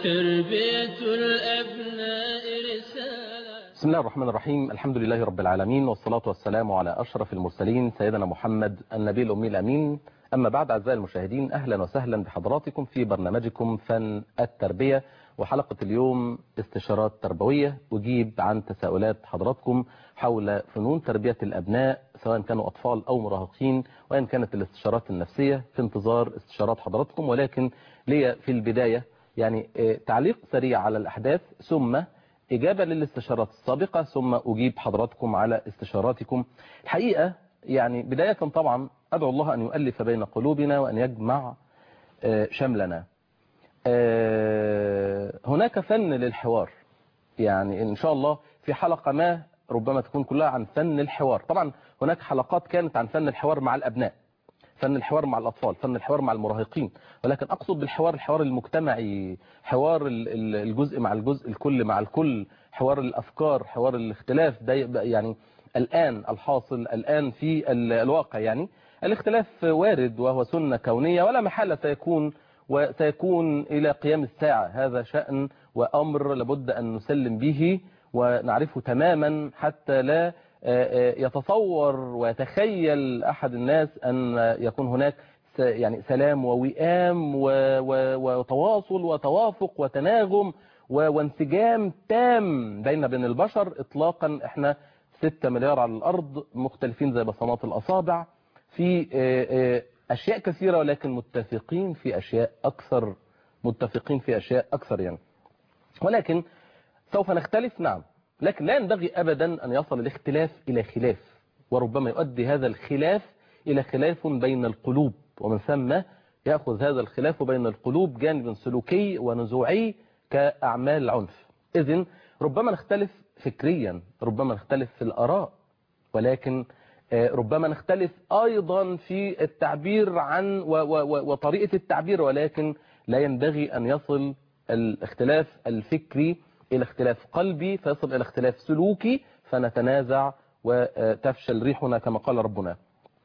تربية الأبناء رسالة بسم الله الرحمن الرحيم الحمد لله رب العالمين والصلاة والسلام على أشرف المرسلين سيدنا محمد النبي الأمي الأمين أما بعد أعزائي المشاهدين أهلا وسهلا بحضراتكم في برنامجكم فن التربية وحلقة اليوم استشارات تربوية أجيب عن تساؤلات حضراتكم حول فنون تربية الأبناء سواء كانوا أطفال أو مراهقين وإن كانت الاستشارات النفسية في انتظار استشارات حضراتكم ولكن لي في البداية يعني آه، تعليق سريع على الأحداث ثم إجابة للاستشارات السابقة ثم أجيب حضراتكم على استشاراتكم الحقيقة يعني بداية طبعا أدعو الله أن يؤلف بين قلوبنا وأن يجمع آه، شملنا آه، هناك فن للحوار يعني إن شاء الله في حلقة ما ربما تكون كلها عن فن الحوار طبعا هناك حلقات كانت عن فن الحوار مع الأبناء فن الحوار مع الأطفال فن الحوار مع المراهقين ولكن أقصد بالحوار الحوار المجتمعي حوار ال- ال- الجزء مع الجزء الكل مع الكل حوار الأفكار حوار الاختلاف ده يبقى يعني الآن الحاصل الآن في ال- الواقع يعني الاختلاف وارد وهو سنة كونية ولا محالة سيكون وسيكون إلى قيام الساعة هذا شأن وأمر لابد أن نسلم به ونعرفه تماما حتى لا آه، آه، يتصور ويتخيل أحد الناس أن يكون هناك س- يعني سلام ووئام و- و- وتواصل وتوافق وتناغم و- وانسجام تام بين بين البشر إطلاقا احنا 6 مليار على الأرض مختلفين زي بصمات الأصابع في آه، آه، أشياء كثيرة ولكن متفقين في أشياء أكثر متفقين في أشياء أكثر يعني ولكن سوف نختلف نعم لكن لا ينبغي أبدا أن يصل الاختلاف إلى خلاف وربما يؤدي هذا الخلاف إلى خلاف بين القلوب ومن ثم يأخذ هذا الخلاف بين القلوب جانب سلوكي ونزوعي كأعمال عنف إذن ربما نختلف فكريا ربما نختلف في الآراء ولكن آه، ربما نختلف أيضا في التعبير عن و و و وطريقة التعبير ولكن لا ينبغي أن يصل الاختلاف الفكري إلى اختلاف قلبي فيصل إلى اختلاف سلوكي فنتنازع وتفشل ريحنا كما قال ربنا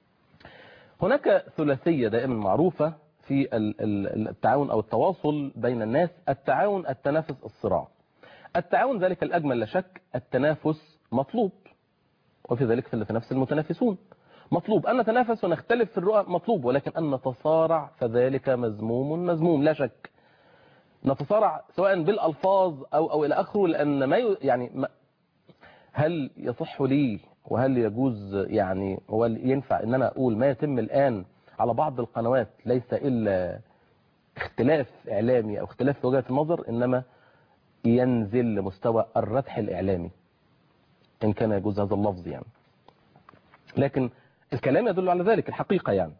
هناك ثلاثية دائما معروفة في ال- ال- التعاون أو التواصل بين الناس التعاون التنافس الصراع التعاون ذلك الأجمل لا شك التنافس مطلوب وفي ذلك فليتنافس المتنافسون مطلوب أن نتنافس ونختلف في الرؤى مطلوب ولكن أن نتصارع فذلك مذموم مذموم لا شك نتصارع سواء بالألفاظ أو أو إلى آخره لأن ما ي- يعني ما هل يصح لي وهل يجوز يعني هو ينفع ان انا اقول ما يتم الان على بعض القنوات ليس الا اختلاف اعلامي او اختلاف في وجهة النظر انما ينزل لمستوى الردح الاعلامي ان كان يجوز هذا اللفظ يعني لكن الكلام يدل على ذلك الحقيقة يعني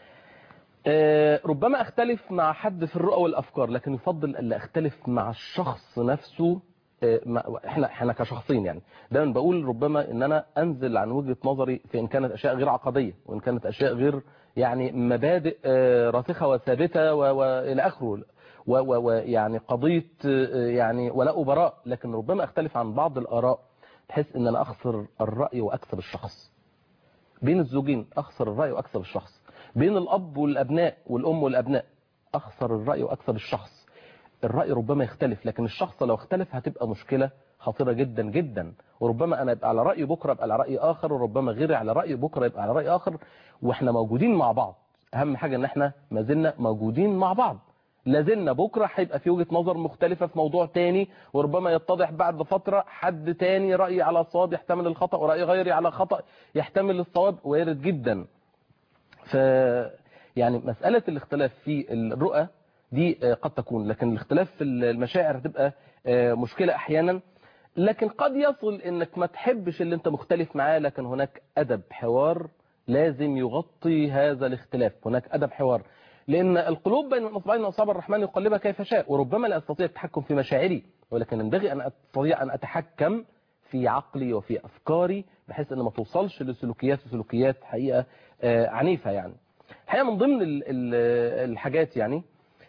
آه، ربما اختلف مع حد في الرؤى والافكار لكن يفضل الا اختلف مع الشخص نفسه آه، مع- احنا احنا كشخصين يعني دايما بقول ربما ان انا انزل عن وجهة نظري في ان كانت اشياء غير عقدية وان كانت اشياء غير يعني مبادئ آه، راسخة وثابتة و- والى اخره ويعني قضية آه، يعني ولاء وبراء لكن ربما اختلف عن بعض الاراء بحيث ان انا اخسر الرأي واكسب الشخص بين الزوجين أخسر الرأي وأكسب الشخص بين الأب والأبناء والأم والأبناء أخسر الرأي وأكسب الشخص الرأي ربما يختلف لكن الشخص لو اختلف هتبقى مشكلة خطيرة جدا جدا وربما أنا أبقى على رأي بكرة أبقى على رأي آخر وربما غيري على رأي بكرة يبقى على رأي آخر وإحنا موجودين مع بعض أهم حاجة إن إحنا ما زلنا موجودين مع بعض لازلنا بكرة هيبقى في وجهة نظر مختلفة في موضوع تاني وربما يتضح بعد فترة حد تاني رأي على صواب يحتمل الخطأ ورأي غيري على خطأ يحتمل الصواب وارد جدا ف يعني مسألة الاختلاف في الرؤى دي آه، قد تكون لكن الاختلاف في المشاعر هتبقى آه، مشكلة أحيانا لكن قد يصل انك ما تحبش اللي انت مختلف معاه لكن هناك أدب حوار لازم يغطي هذا الاختلاف هناك أدب حوار لأن القلوب بين الأصبعين أصابع الرحمن يقلبها كيف شاء وربما لا أستطيع التحكم في مشاعري ولكن ينبغي أن أستطيع أن أتحكم في عقلي وفي أفكاري بحيث أن ما توصلش لسلوكيات وسلوكيات حقيقة آه، عنيفة يعني الحقيقة من ضمن ال- ال- الحاجات يعني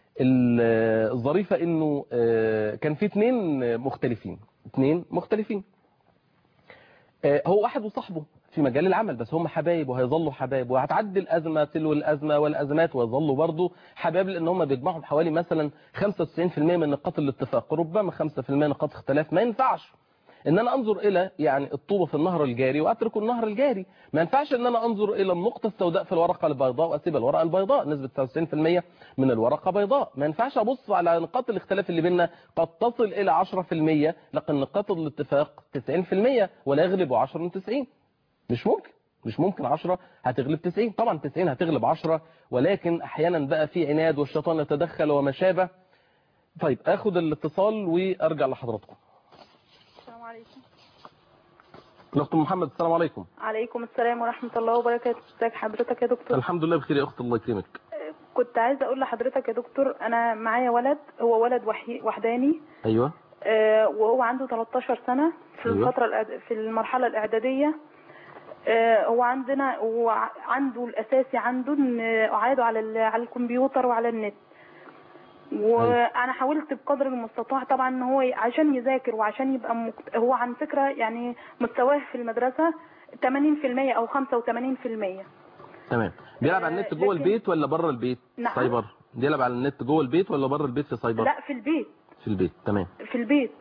ال- الظريفة انه آه، كان في اتنين مختلفين اتنين مختلفين آه، هو واحد وصاحبه في مجال العمل بس هم حبايب وهيظلوا حبايب وهتعدي الازمه تلو الازمه والازمات ويظلوا برضه حبايب لان هم بيجمعهم حوالي مثلا 95% من نقاط الاتفاق ربما 5% نقاط اختلاف ما ينفعش ان انا انظر الى يعني الطوبه في النهر الجاري واترك النهر الجاري ما ينفعش ان انا انظر الى النقطه السوداء في الورقه البيضاء واسيب الورقه البيضاء نسبه 99% من الورقه بيضاء ما ينفعش ابص على نقاط الاختلاف اللي بيننا قد تصل الى 10% لكن نقاط الاتفاق 90% ولا يغلب 10 من 90 مش ممكن مش ممكن 10 هتغلب 90 طبعا 90 هتغلب 10 ولكن احيانا بقى في عناد والشيطان يتدخل وما شابه طيب اخد الاتصال وارجع لحضراتكم السلام عليكم الاخت محمد السلام عليكم عليكم السلام ورحمة الله وبركاته ازيك حضرتك يا دكتور الحمد لله بخير يا اخت الله يكرمك كنت عايزة اقول لحضرتك يا دكتور انا معايا ولد هو ولد وحي... وحداني ايوه آه، وهو عنده 13 سنة في أيوة. الفترة الإعد- في المرحلة الإعدادية آه، هو عندنا هو ع- عنده الأساسي عنده إن أعاده على ال- على الكمبيوتر وعلى النت وانا حاولت بقدر المستطاع طبعا ان هو ي- عشان يذاكر وعشان يبقى مكت... هو عن فكره يعني مستواه في المدرسه 80% او 85% تمام بيلعب آه، على النت جوه لكن- البيت ولا بره البيت نعم. سايبر بيلعب على النت جوه البيت ولا بره البيت في سايبر لا في البيت في البيت تمام في البيت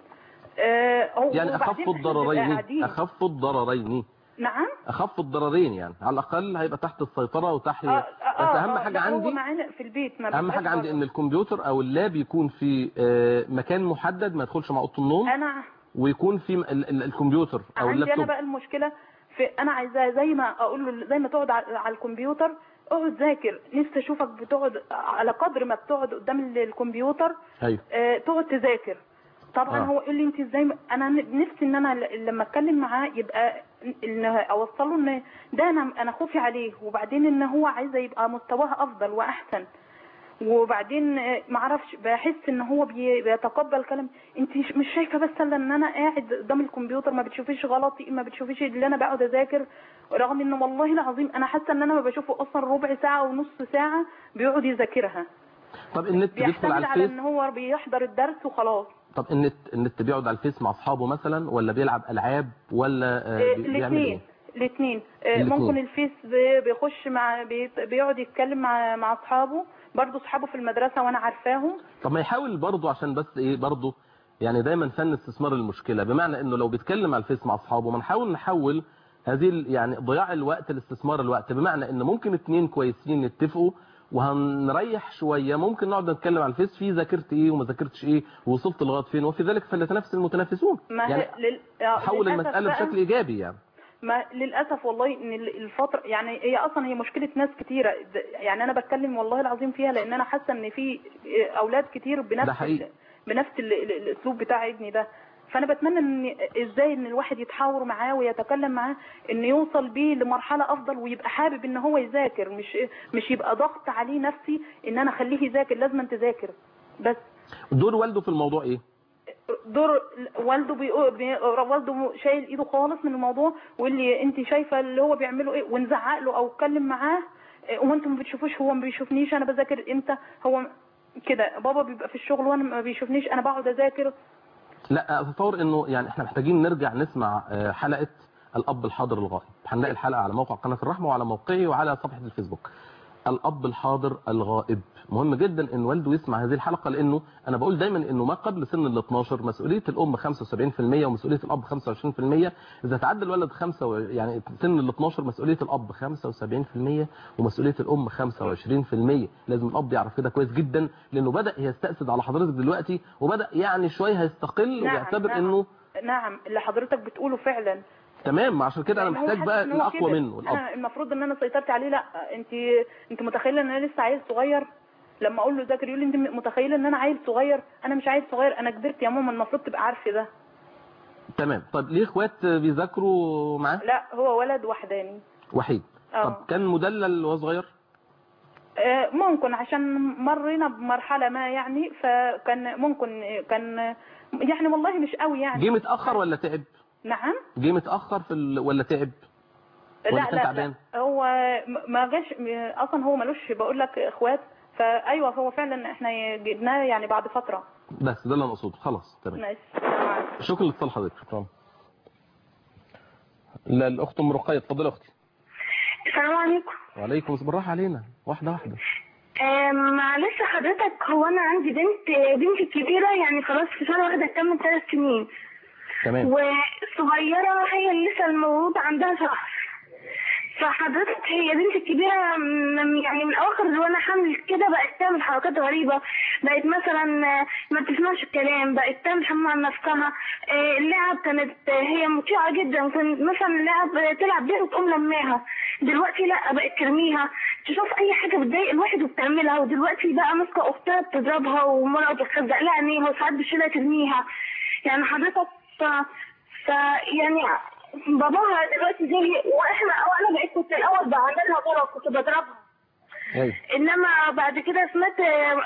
آه هو يعني وبعدين اخف إحنا بنبقى الضررين قاعدين. اخف الضررين نعم اخف الضررين يعني على الاقل هيبقى تحت السيطره وتحت آه، بس آه، اهم آه، حاجه لا، هو عندي معانا في البيت ما اهم بيبقاش حاجه عندي بره. ان الكمبيوتر او اللاب يكون في آه، مكان محدد ما يدخلش مع اوضه النوم انا ويكون في م- ال- ال- الكمبيوتر او عندي انا اللابتوب بقى المشكله في انا عايزاه زي ما اقول له زي ما تقعد على على الكمبيوتر اقعد ذاكر نفسي اشوفك بتقعد على قدر ما بتقعد قدام ال- الكمبيوتر ايوه آه، تقعد تذاكر طبعا آه. هو يقول لي انت ازاي م- انا ن- نفسي ان انا ل- لما اتكلم معاه يبقى ان اوصله ان ده انا انا خوفي عليه وبعدين ان هو عايزه يبقى مستواه افضل واحسن وبعدين آه، معرفش بحس ان هو بي- بيتقبل كلام انت ش- مش شايفه بس الا ان انا قاعد قدام الكمبيوتر ما بتشوفيش غلطي ما بتشوفيش اللي انا بقعد اذاكر رغم ان والله العظيم انا حاسه ان انا ما بشوفه اصلا ربع ساعه ونص ساعه بيقعد يذاكرها طب النت بيدخل بيعتمد على على الفيس ان هو بيحضر الدرس وخلاص طب النت النت بيقعد على الفيس مع اصحابه مثلا ولا بيلعب العاب ولا آه، بي- بيعمل ايه الاثنين الاثنين الاتنين. ممكن الفيس بي- بيخش مع بي- بيقعد يتكلم مع مع اصحابه برضه اصحابه في المدرسه وانا عارفاهم طب ما يحاول برضه عشان بس ايه برضه يعني دايما فن استثمار المشكله بمعنى انه لو بيتكلم على الفيس مع اصحابه ما نحاول نحول هذه ال- يعني ضياع الوقت لاستثمار الوقت بمعنى ان ممكن اتنين كويسين يتفقوا وهنريح شويه ممكن نقعد نتكلم على الفيس في ذاكرت ايه وما ذاكرتش ايه ووصلت لغايه فين وفي ذلك فليتنافس المتنافسون ما يعني هي لل... آه، حول للأسف المساله بقى- بشكل ايجابي يعني ما للاسف والله ان ال- الفتره يعني هي اصلا هي مشكله ناس كتيره د- يعني انا بتكلم والله العظيم فيها لان انا حاسه ان في اولاد كتير ده بنفس حقيقي. ال- بنفس ال- ال- الاسلوب بتاع ابني ده فانا بتمنى ان ازاي ان الواحد يتحاور معاه ويتكلم معاه ان يوصل بيه لمرحله افضل ويبقى حابب ان هو يذاكر مش مش يبقى ضغط عليه نفسي ان انا اخليه يذاكر لازم تذاكر بس دور والده في الموضوع ايه دور والده بيقول بي... والده شايل ايده خالص من الموضوع ويقول لي انت شايفه اللي هو بيعمله ايه ونزعق له او اتكلم معاه إيه، هو انتوا ما بتشوفوش هو ما بيشوفنيش انا بذاكر امتى هو كده بابا بيبقى في الشغل وانا ما بيشوفنيش انا بقعد اذاكر لا اتصور انه يعني احنا محتاجين نرجع نسمع آه، حلقه الاب الحاضر الغائب هنلاقي الحلقه على موقع قناه الرحمه وعلى موقعي وعلى صفحه الفيسبوك الاب الحاضر الغائب مهم جدا ان والده يسمع هذه الحلقه لانه انا بقول دايما انه ما قبل سن ال 12 مسؤوليه الام 75% ومسؤوليه الاب 25% اذا تعدى الولد 5 و... يعني سن ال 12 مسؤوليه الاب 75% ومسؤوليه الام 25% لازم الاب يعرف كده كويس جدا لانه بدا يستأسد على حضرتك دلوقتي وبدا يعني شويه هيستقل نعم، ويعتبر نعم. انه نعم اللي حضرتك بتقوله فعلا تمام عشان كده انا لأن هو محتاج حاسس بقى إن هو الاقوى كده. منه الاب انا المفروض ان انا سيطرت عليه لا انت انت متخيله ان انا لسه عيل صغير لما اقول له ذاكر يقول لي انت متخيله ان انا عيل صغير انا مش عيل صغير انا كبرت يا ماما المفروض تبقى عارفه ده تمام طب ليه اخوات بيذاكروا معاه لا هو ولد وحداني وحيد اه طب كان مدلل وهو صغير آه، ممكن عشان مرينا بمرحلة ما يعني فكان ممكن كان يعني والله مش قوي يعني جه متاخر ولا تعب نعم جه متاخر في ال... ولا تعب ولا لا كان لا, تعبان لا هو م- ما جاش م- اصلا هو ملوش بقول لك اخوات فايوه هو فعلا احنا جبناه يعني بعد فترة بس ده اللي انا اقصده خلاص تمام ماشي السلام عليكم. شكرا لاتصال حضرتك شكرا لا الاخت ام رقيه اتفضلي يا اختي السلام عليكم وعليكم السلام بالراحه علينا واحده واحده آه، معلش حضرتك هو انا عندي بنت بنتي الكبيره يعني خلاص في سنه واحده تكمل ثلاث سنين تمام والصغيره هي اللي لسه المولود عندها شهر فحضرتك هي بنتي الكبيره من يعني من اواخر وانا حامل كده بقت تعمل حركات غريبه بقت مثلا آه، ما بتسمعش الكلام بقت تعمل حمام عن نفسها آه، اللعب كانت آه، هي مطيعه جدا كانت مثلا اللعب تلعب بيها وتقوم لماها دلوقتي لا بقت ترميها تشوف اي حاجه بتضايق الواحد وبتعملها ودلوقتي بقى ماسكه اختها بتضربها ومره بتخزق لها عينيها وساعات بتشيلها ترميها يعني حضرتك ف... ف يعني باباها دلوقتي زي واحنا وانا بقيت كنت الاول بعملها ضرب كنت بضربها ايوه انما بعد كده سمعت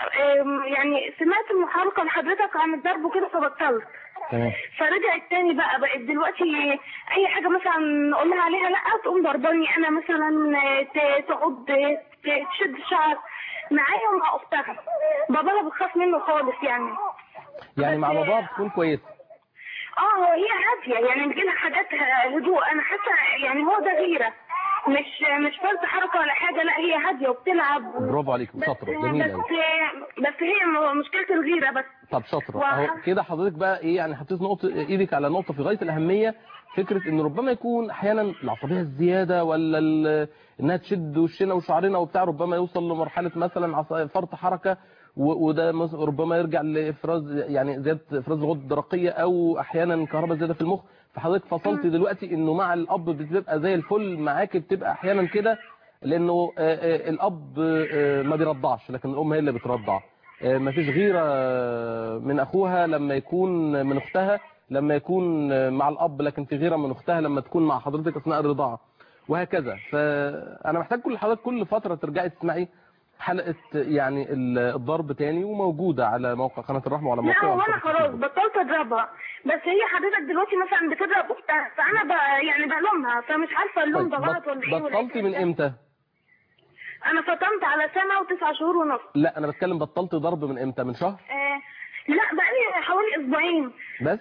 آم، يعني سمعت محاضره لحضرتك عن الضرب وكده فبطلت تمام فرجعت تاني بقى بقت دلوقتي اي حاجه مثلا نقول لها عليها لا تقوم ضرباني انا مثلا ت- تقعد ت- تشد شعر معايا ومع اختها باباها بتخاف منه خالص يعني يعني مع بس- باباها بتكون كويسه اه هو هي هاديه يعني بتجيلها حاجات هدوء انا حاسه يعني هو ده غيره مش مش فرط حركه ولا حاجه لا هي هاديه وبتلعب برافو عليك بس شاطره جميله بس أوي. بس هي م- مشكله الغيره بس طب شاطره وح- اهو كده حضرتك بقى ايه يعني حطيت نقطه ايدك على نقطه في غايه الاهميه فكره ان ربما يكون احيانا العصبيه الزياده ولا ال- انها تشد وشنا وشعرنا وبتاع ربما يوصل لمرحله مثلا عص- فرط حركه و- وده مس- ربما يرجع لافراز يعني زياده افراز الغده الدرقيه او احيانا كهرباء زياده في المخ فحضرتك فصلت دلوقتي انه مع الاب بتبقى زي الفل معاك بتبقى احيانا كده لانه آه، آه، الاب آه، ما بيرضعش لكن الام هي اللي بترضع آه، مفيش غيرة آه، من أخوها لما يكون من أختها لما يكون آه، مع الأب لكن في غيرة من أختها لما تكون مع حضرتك أثناء الرضاعة وهكذا فأنا محتاج كل حضرتك كل فترة ترجعي تسمعي حلقة يعني ال- الضرب تاني وموجودة على موقع قناة الرحمة وعلى لا موقع هو انا خلاص بطلت اضربها بس هي حضرتك دلوقتي مثلا بتضرب اختها فانا ب... يعني بلومها فمش عارفه اللوم ده غلط ولا ايه ولا بطلتي من إيه. إمتى؟ انا فطمت على سنه وتسع شهور ونص لا أنا بتكلم بطلت ضرب من إمتى؟ من شهر؟ آه لا بقالي حوالي اسبوعين بس؟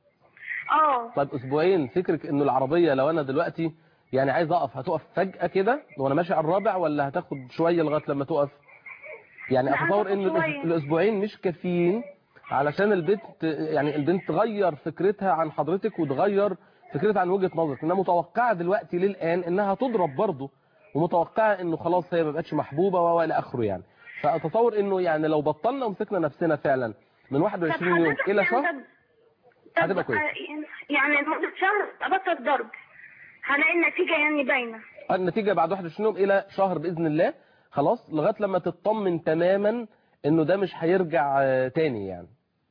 اه طيب اسبوعين فكرك انه العربيه لو انا دلوقتي يعني عايز اقف هتقف فجاه كده وانا ماشي على الرابع ولا هتاخد شويه لغايه لما تقف يعني لا، اتصور هتاخد ان الأس- شوية. الاسبوعين مش كافيين علشان البنت يعني البنت تغير فكرتها عن حضرتك وتغير فكرتها عن وجهه نظرك انها متوقعه دلوقتي للان انها تضرب برضه ومتوقعه انه خلاص هي ما بقتش محبوبه والى اخره يعني فاتصور انه يعني لو بطلنا ومسكنا نفسنا فعلا من طب 21 يوم حضرتك الى يعني شهر طب- طب هتبقى كويس. آه، يعني لمده شهر ابطل ضرب هلاقي النتيجه يعني باينه النتيجة بعد 21 يوم إلى شهر بإذن الله خلاص لغاية لما تطمن تماما إنه ده مش هيرجع آه، تاني يعني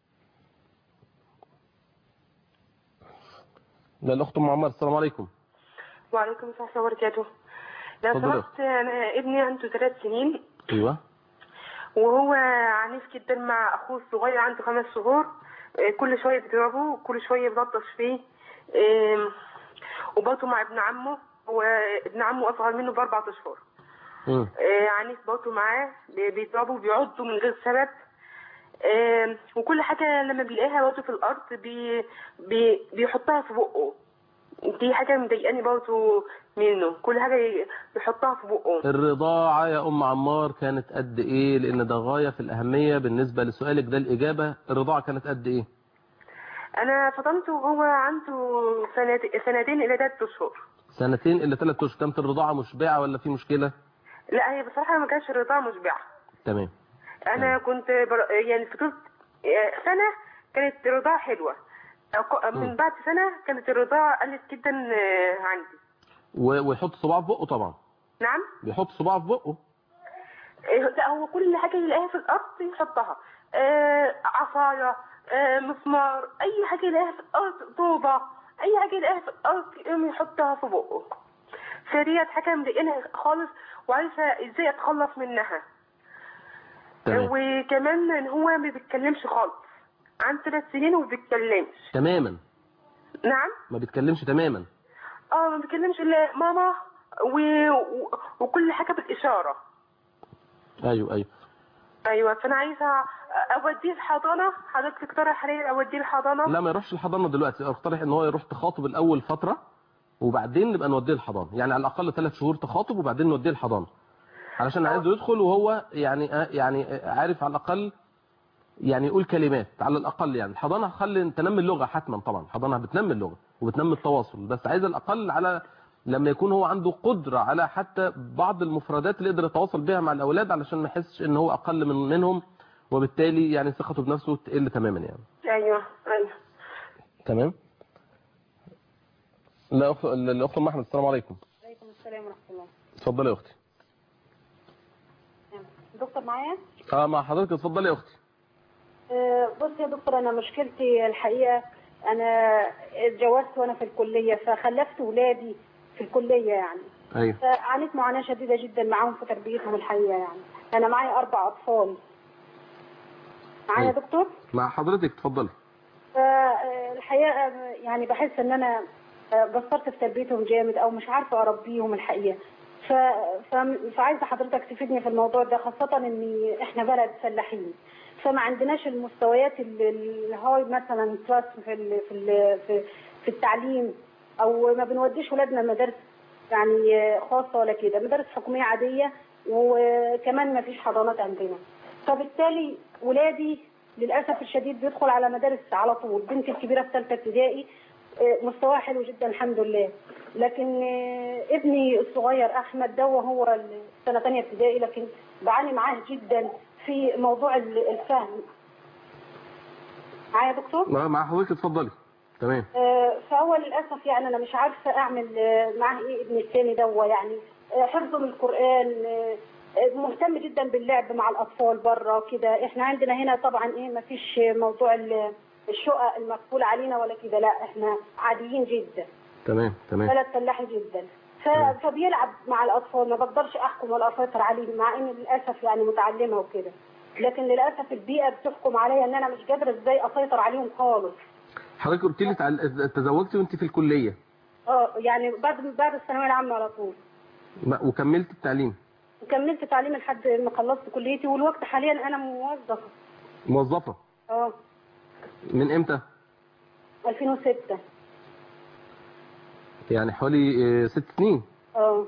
لا الأخت أم عمر السلام عليكم وعليكم السلام ورحمة الله وبركاته لو اتفضلي. سمحت أنا ابني عنده ثلاث سنين أيوه وهو عنيف جدا مع أخوه الصغير عنده خمس شهور آه، كل شوية بيضربه وكل شوية بيلطش فيه آم، وبرضه مع ابن عمه وابن عمه أصغر منه بأربع أشهر مم. آه، عنيف برضه معاه بي- بيضربه وبيعضه من غير سبب آم، وكل حاجة لما بيلاقيها برضه في الأرض بي بي بيحطها في بقه دي حاجة مضايقاني برضه منه كل حاجة يحطها في بقه الرضاعة يا أم عمار كانت قد إيه لأن ده غاية في الأهمية بالنسبة لسؤالك ده الإجابة الرضاعة كانت قد إيه أنا فطمته وهو عنده سنت- سنتين إلى ثلاث أشهر سنتين إلا ثلاث أشهر كانت الرضاعة مشبعة ولا في مشكلة لا هي بصراحة ما كانش الرضاعة مشبعة تمام أنا كنت بر... يعني فضلت آه، سنة كانت الرضاعة حلوة أق- من مم. بعد سنة كانت الرضاعة قلت جدا آه، عندي و- ويحط صباعه في بقه طبعا نعم بيحط صباعه في بقه آه، لا هو كل حاجة يلاقيها في الأرض يحطها آه، عصاية آه، مسمار أي حاجة يلاقيها في الأرض طوبة أي حاجة يلاقيها في الأرض يقوم يحطها في بقه فديت حاجة مضايقاني خالص وعايزة ازاي اتخلص منها تمام وكمان ان هو ما بيتكلمش خالص عن ثلاث سنين وما بيتكلمش تماما نعم ما بيتكلمش تماما اه ما بيتكلمش الا ماما و... و... وكل حاجة بالإشارة ايوه ايوه ايوه فانا عايزة اوديه الحضانة حضرتك تقترح عليا اوديه الحضانة لا ما يروحش الحضانه دلوقتي اقترح ان هو يروح تخاطب الاول فتره وبعدين نبقى نوديه الحضانه يعني على الاقل ثلاث شهور تخاطب وبعدين نوديه الحضانه علشان عايزه يدخل وهو يعني آه، يعني آه، عارف على الاقل يعني يقول كلمات على الاقل يعني الحضانه هتخلي تنمي اللغه حتما طبعا الحضانه بتنمي اللغه وبتنمي التواصل بس عايز الاقل على لما يكون هو عنده قدره على حتى بعض المفردات اللي يقدر يتواصل بها مع الاولاد علشان ما يحسش ان هو اقل من منهم وبالتالي يعني ثقته بنفسه تقل تماما يعني ايوه ايوه تمام لا اخت الاخت ام احمد السلام عليكم عليكم السلام ورحمة الله اتفضلي يا اختي دكتور معايا اه مع حضرتك اتفضلي يا اختي آه، بص يا دكتور انا مشكلتي الحقيقة انا اتجوزت وانا في الكلية فخلفت ولادي في الكلية يعني ايوه فعانيت معاناة شديدة جدا معاهم في تربيتهم الحقيقة يعني انا معايا اربع اطفال معايا يا أيوة. دكتور مع حضرتك اتفضلي فالحقيقة يعني بحس ان انا قصرت في تربيتهم جامد او مش عارفة اربيهم الحقيقة ف... ف... فعايزة حضرتك تفيدني في الموضوع ده خاصة ان احنا بلد فلاحين فما عندناش المستويات ال- الهاي مثلا كلاس في ال... في ال... في في التعليم او ما بنوديش ولادنا مدارس يعني خاصة ولا كده مدارس حكومية عادية وكمان ما فيش حضانات عندنا فبالتالي ولادي للاسف الشديد بيدخل على مدارس على طول بنتي الكبيره في ثالثه ابتدائي آه، مستواه حلو جدا الحمد لله لكن آه، ابني الصغير احمد ده وهو سنه ثانيه ابتدائي لكن بعاني معاه جدا في موضوع ال- الفهم معايا يا دكتور مع مع حضرتك اتفضلي تمام آه، فهو للاسف يعني انا مش عارفه اعمل آه، معاه ايه ابني الثاني ده يعني آه، حفظه من القران آه، آه، مهتم جدا باللعب مع الاطفال بره كده احنا عندنا هنا طبعا ايه ما فيش موضوع ال- الشقق المقفوله علينا ولا كده لا احنا عاديين جدا تمام تمام بلد فلاحي جدا ف- فبيلعب مع الاطفال ما بقدرش احكم ولا اسيطر عليه مع اني للاسف يعني متعلمه وكده لكن للاسف البيئه بتحكم عليا ان انا مش قادره ازاي اسيطر عليهم خالص حضرتك قلت لي تعل- تزوجتي وانت في الكليه اه يعني بعد بعد الثانويه العامه على طول ما- وكملت التعليم وكملت تعليم لحد ما خلصت كليتي والوقت حاليا انا موظفه موظفه اه من امتى 2006 يعني حوالي آه، ست سنين اه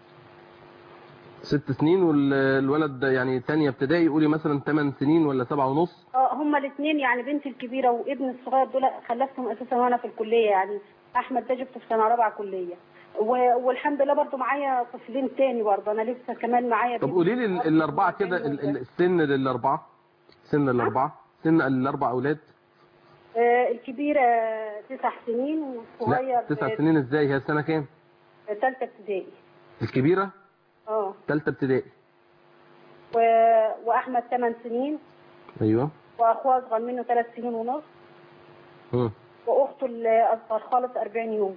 ست سنين والولد ده يعني تانية ابتدائي قولي مثلا 8 سنين ولا سبعة ونص اه هما الاثنين يعني بنتي الكبيره وابني الصغير دول خلفتهم اساسا وانا في الكليه يعني احمد ده جبته في سنه رابعه كليه و- والحمد لله برضو معايا طفلين تاني برضو انا لسه كمان معايا طب بنت قولي لي ال- صغيرة الأربعة كده ال- ال- السن للأربعة سن الأربعة سن الأربع أولاد آه الكبيره تسع سنين والصغير لا تسع سنين ازاي هي سنة كام ثالثه ابتدائي الكبيرة اه تالتة ابتدائي و... واحمد ثمان سنين ايوه واخوه اصغر منه ثلاث سنين ونص مم. واخته الاصغر خالص 40 يوم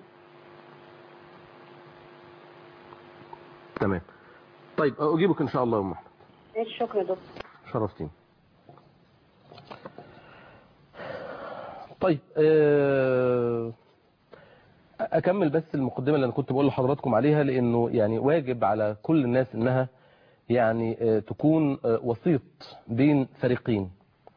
تمام طيب اجيبك ان شاء الله يا ام احمد ماشي شكرا يا دكتور شرفتيني طيب آه، اكمل بس المقدمه اللي انا كنت بقول لحضراتكم عليها لانه يعني واجب على كل الناس انها يعني آه، تكون آه، وسيط بين فريقين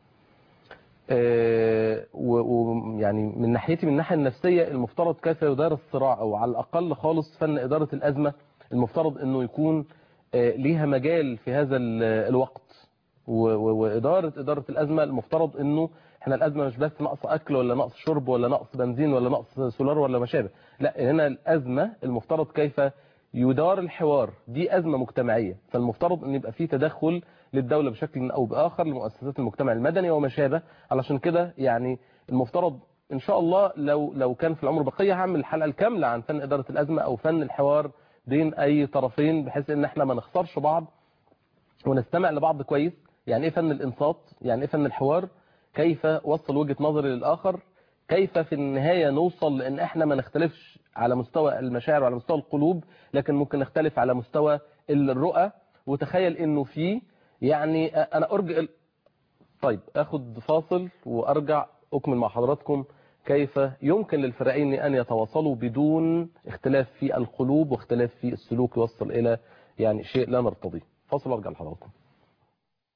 ويعني من ناحيتي من الناحيه النفسيه المفترض كيف يدار الصراع او على الاقل خالص فن اداره الازمه المفترض انه يكون آه، ليها مجال في هذا ال- الوقت و- و- وإدارة إدارة الأزمة المفترض إنه إحنا الأزمة مش بس نقص أكل ولا نقص شرب ولا نقص بنزين ولا نقص سولار ولا ما شابه لا هنا الأزمة المفترض كيف يدار الحوار دي أزمة مجتمعية فالمفترض إن يبقى في تدخل للدولة بشكل أو بآخر لمؤسسات المجتمع المدني وما شابه علشان كده يعني المفترض إن شاء الله لو لو كان في العمر بقية هعمل الحلقة الكاملة عن فن إدارة الأزمة أو فن الحوار بين أي طرفين بحيث إن إحنا ما نخسرش بعض ونستمع لبعض كويس يعني ايه فن الانصات يعني ايه فن الحوار كيف وصل وجهة نظري للآخر كيف في النهاية نوصل لأن احنا ما نختلفش على مستوى المشاعر وعلى مستوى القلوب لكن ممكن نختلف على مستوى الرؤى وتخيل انه في يعني انا ارجع طيب اخد فاصل وارجع اكمل مع حضراتكم كيف يمكن للفريقين ان يتواصلوا بدون اختلاف في القلوب واختلاف في السلوك يوصل الى يعني شيء لا نرتضيه فاصل وارجع لحضراتكم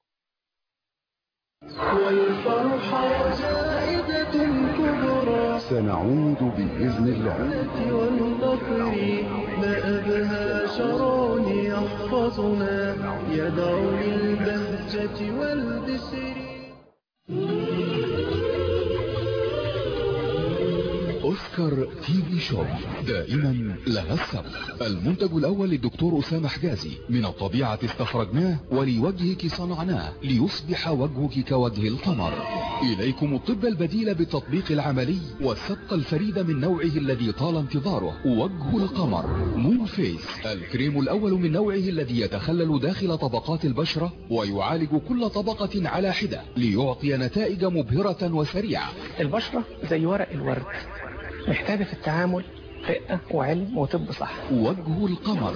والفرحة زائدة كبرى سنعود بإذن الله والنصر ما أبهى شرون يحفظنا يدعو للبهجة والبسر أوسكار تي في شوب دائما لها السبق المنتج الأول للدكتور أسامة حجازي من الطبيعة استخرجناه ولوجهك صنعناه ليصبح وجهك كوجه القمر إليكم الطب البديل بالتطبيق العملي والسبق الفريد من نوعه الذي طال انتظاره وجه القمر مون فيس الكريم الأول من نوعه الذي يتخلل داخل طبقات البشرة ويعالج كل طبقة على حدة ليعطي نتائج مبهرة وسريعة البشرة زي ورق الورد محتاجة في التعامل رقة وعلم وطب صح وجه القمر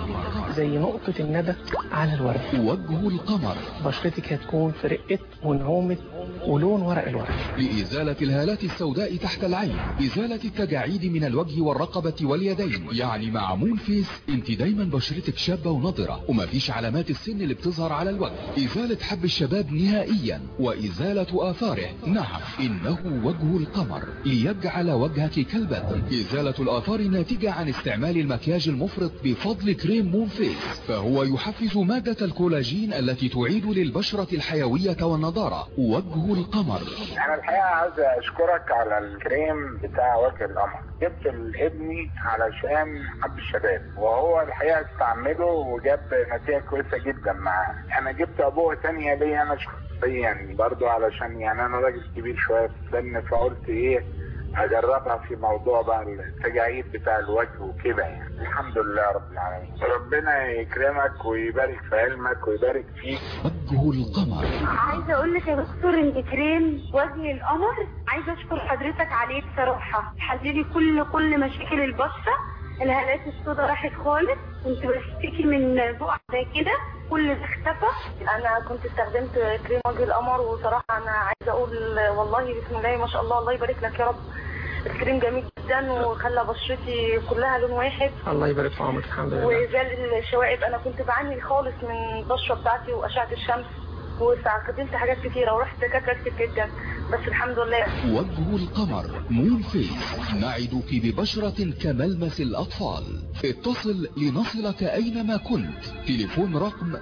زي نقطة الندى على الورد وجه القمر بشرتك هتكون في رقة ونعومة ولون ورق الورد لإزالة الهالات السوداء تحت العين إزالة التجاعيد من الوجه والرقبة واليدين يعني مع مون فيس انت دايما بشرتك شابة ونضرة ومفيش علامات السن اللي بتظهر على الوجه إزالة حب الشباب نهائيا وإزالة آثاره نعم إنه وجه القمر ليجعل وجهك كالبدر إزالة الآثار الناتجة عن استعمال المكياج المفرط بفضل كريم مون فيس فهو يحفز مادة الكولاجين التي تعيد للبشرة الحيوية والنضارة وجه القمر انا الحقيقه عايز اشكرك على الكريم بتاع وجه القمر جبت لابني علشان حب الشباب وهو الحقيقه استعمله وجاب نتيجه كويسه جدا معاه انا جبت ابوه تانية ليا انا شخصيا برضو علشان يعني انا راجل كبير شويه في السن فقلت ايه اجربها في موضوع بقى التجاعيد بتاع الوجه وكده يعني الحمد لله رب العالمين ربنا يكرمك ويبارك في علمك ويبارك فيك وجه القمر عايزه اقول لك يا دكتور ان كريم وجه القمر عايزه اشكر حضرتك عليه بصراحه حللي كل كل مشاكل البشره الهالات السوداء راحت خالص كنت بشتكي من بقع زي كده كل ده اختفى انا كنت استخدمت كريم وجه القمر وصراحه انا عايزه اقول والله بسم الله ما شاء الله الله يبارك لك يا رب الكريم جميل جدا وخلى بشرتي كلها لون واحد الله يبارك في عمرك الحمد لله وزال الشوائب انا كنت بعاني خالص من البشره بتاعتي واشعه الشمس واستخدمت حاجات كتيره ورحت دكاتره كتير جدا بس الحمد لله وجه القمر مون فيس نعدك ببشرة كملمس الأطفال اتصل لنصلك أينما كنت تليفون رقم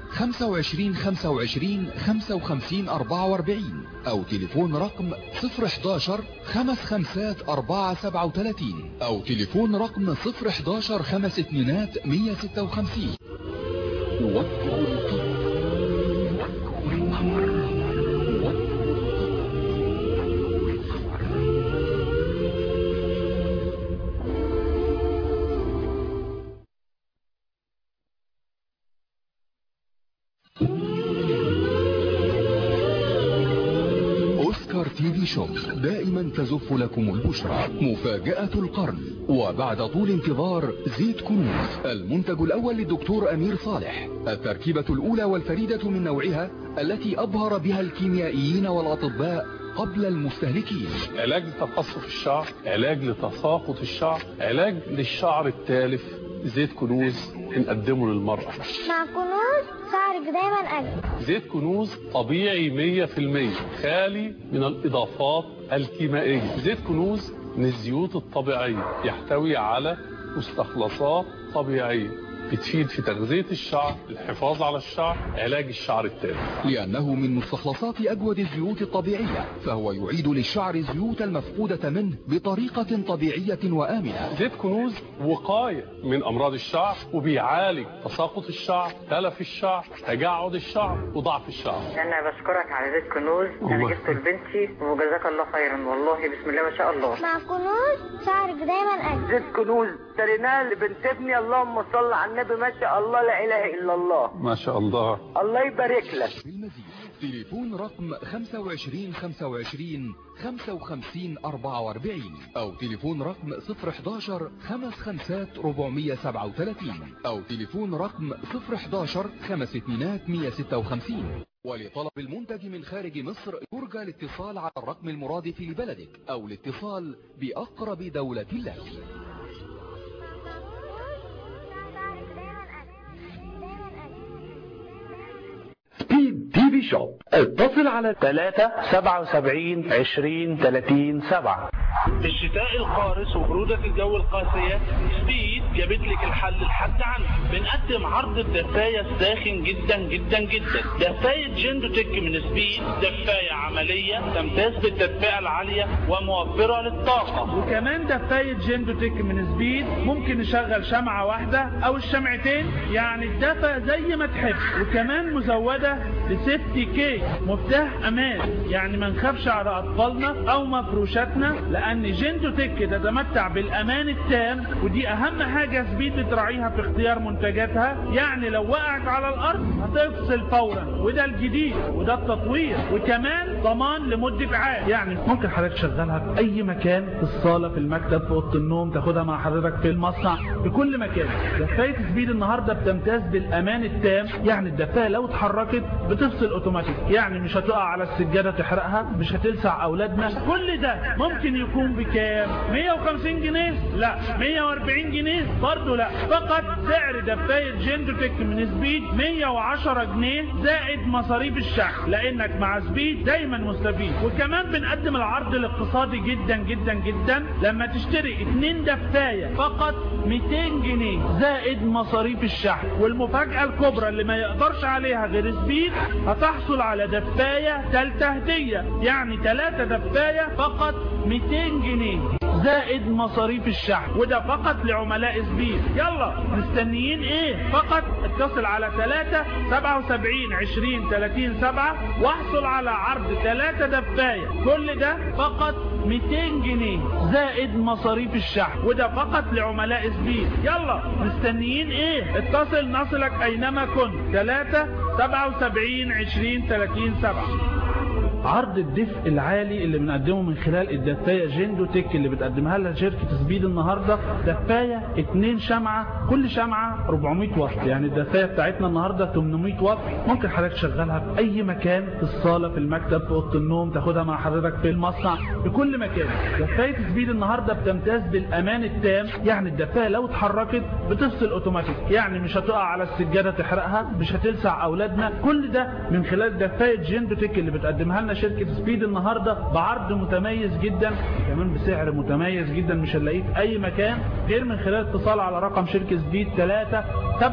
25 25 55 44 أو تليفون رقم 011 خمس خمسات 4 37 أو تليفون رقم 011 خمس اتنينات 156 وجه القمر أوسكار تي في شوب دائما تزف لكم البشرى مفاجأة القرن وبعد طول انتظار زيت كنوز المنتج الأول للدكتور أمير صالح التركيبة الأولى والفريدة من نوعها التي أبهر بها الكيميائيين والأطباء قبل المستهلكين علاج لتقصف الشعر علاج لتساقط الشعر علاج للشعر التالف زيت كنوز بنقدمه للمرأة مع كنوز شعرك دايما أجمل زيت كنوز طبيعي 100% خالي من الإضافات الكيميائية زيت كنوز من الزيوت الطبيعية يحتوي على مستخلصات طبيعية بتفيد في تغذية الشعر الحفاظ على الشعر علاج الشعر التالف لأنه من مستخلصات أجود الزيوت الطبيعية فهو يعيد للشعر الزيوت المفقودة منه بطريقة طبيعية وآمنة زيت كنوز وقاية من أمراض الشعر وبيعالج تساقط الشعر تلف الشعر تجعد الشعر وضعف الشعر انا بشكرك على زيت كنوز انا الله. جبته لبنتي وجزاك الله خيرا والله بسم الله ما شاء الله مع كنوز شعرك دايما أجمل زيت كنوز اشتريناه لبنت ابني اللهم صل على النبي ما شاء الله لا اله الا الله ما شاء الله الله يبارك لك بالمزيد تليفون رقم 25 25 55 44 أو تليفون رقم 011 خمس خمسات 437 أو تليفون رقم 011 خمس اتنينات 156 ولطلب المنتج من خارج مصر يرجى الاتصال على الرقم المرادف لبلدك أو الاتصال بأقرب دولة لك سبيد تي في شوب اتصل على 3 77 20 30 7 في الشتاء القارس وبرودة الجو القاسية سبيد جابت لك الحل لحد عنك بنقدم عرض الدفاية الساخن جدا جدا جدا دفاية جندو تك من سبيد دفاية عملية تمتاز بالتدفئة العالية وموفرة للطاقة وكمان دفاية جندو تك من سبيد ممكن نشغل شمعة واحدة او الشمعتين يعني الدفا زي ما تحب وكمان مزودة لسيفتي كي مفتاح امان يعني ما نخافش على اطفالنا او مفروشاتنا لان جندو تك تتمتع بالامان التام ودي اهم حاجة سبيد بتراعيها في اختيار منتجاتها يعني لو وقعت على الارض هتفصل فورا وده الجديد وده التطوير وكمان ضمان لمدة عام يعني ممكن حضرتك تشغلها في اي مكان في الصالة في المكتب في اوضه النوم تاخدها مع حضرتك في المصنع في كل مكان دفاية سبيد النهاردة بتمتاز بالامان التام يعني الدفاية لو اتحركت بتفصل اوتوماتيك يعني مش هتقع على السجادة تحرقها مش هتلسع اولادنا كل ده ممكن يكون بكام 150 جنيه لا 140 جنيه برضه لا فقط سعر دفاية جندوتك من سبيد 110 جنيه زائد مصاريف الشحن لانك مع سبيد دايما مستفيد وكمان بنقدم العرض الاقتصادي جدا جدا جدا لما تشتري اتنين دفاية فقط 200 جنيه زائد مصاريف الشحن والمفاجأة الكبرى اللي ما يقدرش عليها غير سبيد هتحصل على دفاية تالتة هدية يعني تلاتة دفاية فقط 200 جنيه زائد مصاريف الشحن وده فقط لعملاء سبيد يلا مستنيين ايه فقط اتصل على 3 77 20 30 7 واحصل على عرض 3 دفاية كل ده فقط 200 جنيه زائد مصاريف الشحن وده فقط لعملاء سبيد يلا مستنيين ايه اتصل نصلك اينما كنت 3 77 20 30 7 عرض الدفء العالي اللي بنقدمه من خلال الدفاية جندو تك اللي بتقدمها لها شركة سبيد النهاردة دفاية اتنين شمعة كل شمعة 400 واط يعني الدفاية بتاعتنا النهاردة 800 واط ممكن حضرتك تشغلها في اي مكان في الصالة في المكتب في اوضه النوم تاخدها مع حضرتك في المصنع في كل مكان دفاية سبيد النهاردة بتمتاز بالامان التام يعني الدفاية لو اتحركت بتفصل اوتوماتيك يعني مش هتقع على السجادة تحرقها مش هتلسع اولادنا كل ده من خلال دفاية جندو تك اللي بتقدمها لنا شركة سبيد النهاردة بعرض متميز جدا كمان بسعر متميز جدا مش هنلاقيه في اي مكان غير من خلال اتصال على رقم شركة سبيد 3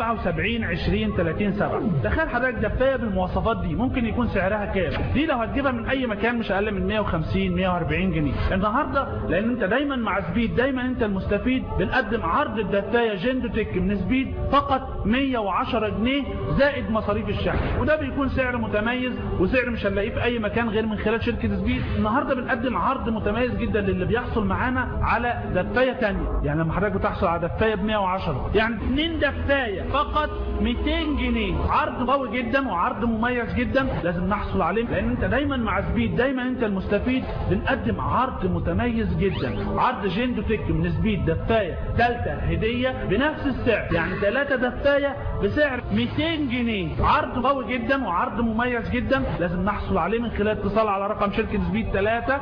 77 20 30 7 تخيل حضرتك دفاية بالمواصفات دي ممكن يكون سعرها كام دي لو هتجيبها من اي مكان مش اقل من 150 140 جنيه النهاردة لان انت دايما مع سبيد دايما انت المستفيد بنقدم عرض الدفاية جندو تك من سبيد فقط 110 جنيه زائد مصاريف الشحن وده بيكون سعر متميز وسعر مش هنلاقيه في اي مكان غير من خلال شركة سبيد النهاردة بنقدم عرض متميز جدا للي بيحصل معانا على دفاية تانية يعني لما حضرتك بتحصل على دفاية ب 110 يعني اتنين دفاية فقط 200 جنيه عرض قوي جدا وعرض مميز جدا لازم نحصل عليه لان انت دايما مع سبيد دايما انت المستفيد بنقدم عرض متميز جدا عرض جندو تك من سبيد دفاية ثالثة هدية بنفس السعر يعني ثلاثة دفاية بسعر 200 جنيه عرض قوي جدا وعرض مميز جدا لازم نحصل عليه من خلال اتصال على رقم شركة سبيد 3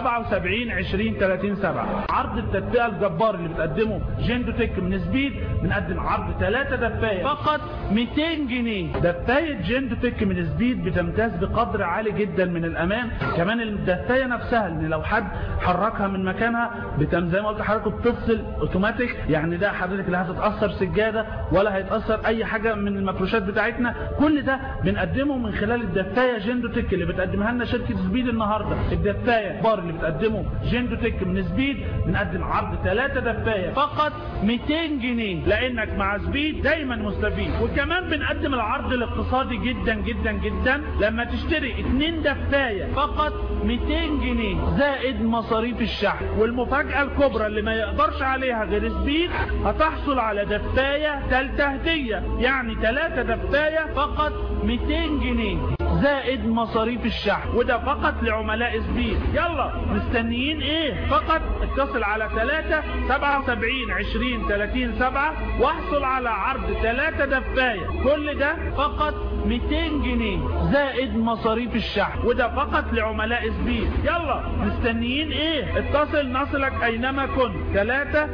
77 20 30 7 عرض التدفئة الجبار اللي بتقدمه جندو تك من سبيد بنقدم عرض 3 دفاية فقط 200 جنيه دفاية جندو تك من سبيد بتمتاز بقدر عالي جدا من الامان كمان الدفاية نفسها ان لو حد حركها من مكانها بتم زي ما قلت لحضرتك بتفصل اوتوماتيك يعني ده حضرتك لا هتتاثر سجاده ولا هيتاثر اي حاجه من المفروشات بتاعتنا كل ده بنقدمه من خلال الدفايه جندو تك اللي بتقدمها لنا شركه سبيد النهارده الدفايه بار اللي بتقدمه جندو تك من سبيد بنقدم عرض ثلاثة دفايه فقط 200 جنيه لانك مع سبيد دايما مستفيد وكمان بنقدم العرض الاقتصادي جدا جدا جدا لما تشتري اتنين دفايه فقط 200 جنيه زائد مصاريف الشحن والمفاجأة الكبرى اللي ما يقدرش عليها غير سبيد هتحصل على دفاية تالتة هدية يعني تلاتة دفاية فقط 200 جنيه زائد مصاريف الشحن وده فقط لعملاء سبيد يلا مستنيين ايه فقط اتصل على 3 77 20 30 7 واحصل على عرض 3 دفاية كل ده فقط 200 جنيه زائد مصاريف الشحن وده فقط لعملاء سبيد يلا مستنيين ايه اتصل نصلك اينما كنت 3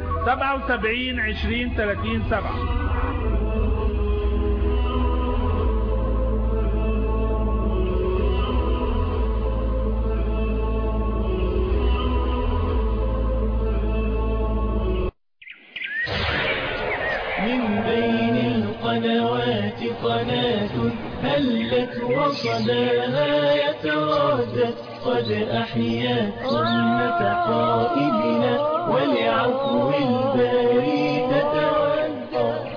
77 20 30 7 يا من بين القنوات قناة هلت وصداها يتردد قد أحيا سنة قائدنا ولعفو الباري تتودد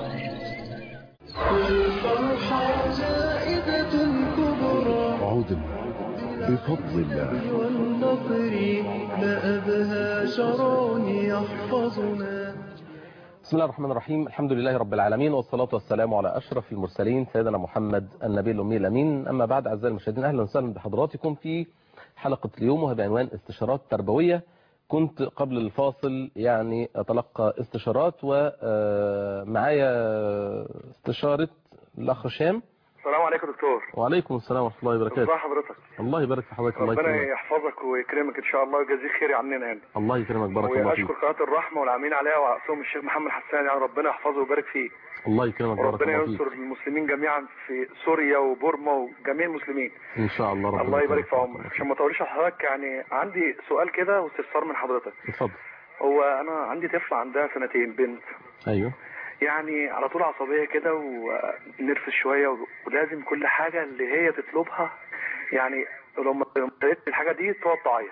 والفرحة زائدة كبرى عدنا بفضل الله والنصر ما أبهى شرون يحفظنا بسم الله الرحمن الرحيم الحمد لله رب العالمين والصلاة والسلام على أشرف المرسلين سيدنا محمد النبي الأمي الأمين أما بعد أعزائي المشاهدين أهلا وسهلا بحضراتكم في حلقة اليوم وهي بعنوان استشارات تربوية كنت قبل الفاصل يعني أتلقى استشارات ومعايا استشارة الأخ هشام السلام عليكم دكتور وعليكم السلام ورحمة الله وبركاته ازي حضرتك الله يبارك في حضرتك الله ربنا يكرمك يحفظك ويكرمك ان شاء الله ويجازيك خير عننا يعني الله يكرمك بارك الله فيك واشكر قناه الرحمه والعاملين عليها وعصوم الشيخ محمد حسان يعني ربنا يحفظه ويبارك فيه الله يكرمك بارك وربنا الله فيك ينصر المسلمين جميعا في سوريا وبورما وجميع المسلمين إن شاء الله ربنا الله يبارك يكرمك. في عمرك عشان ما اطولش على حضرتك يعني عندي سؤال كده واستفسار من حضرتك اتفضل هو انا عندي طفله عندها سنتين بنت أيوه يعني على طول عصبية كده ونرفز شوية و- ولازم كل حاجة اللي هي تطلبها يعني لما لما قالت الحاجة دي تقعد تعيط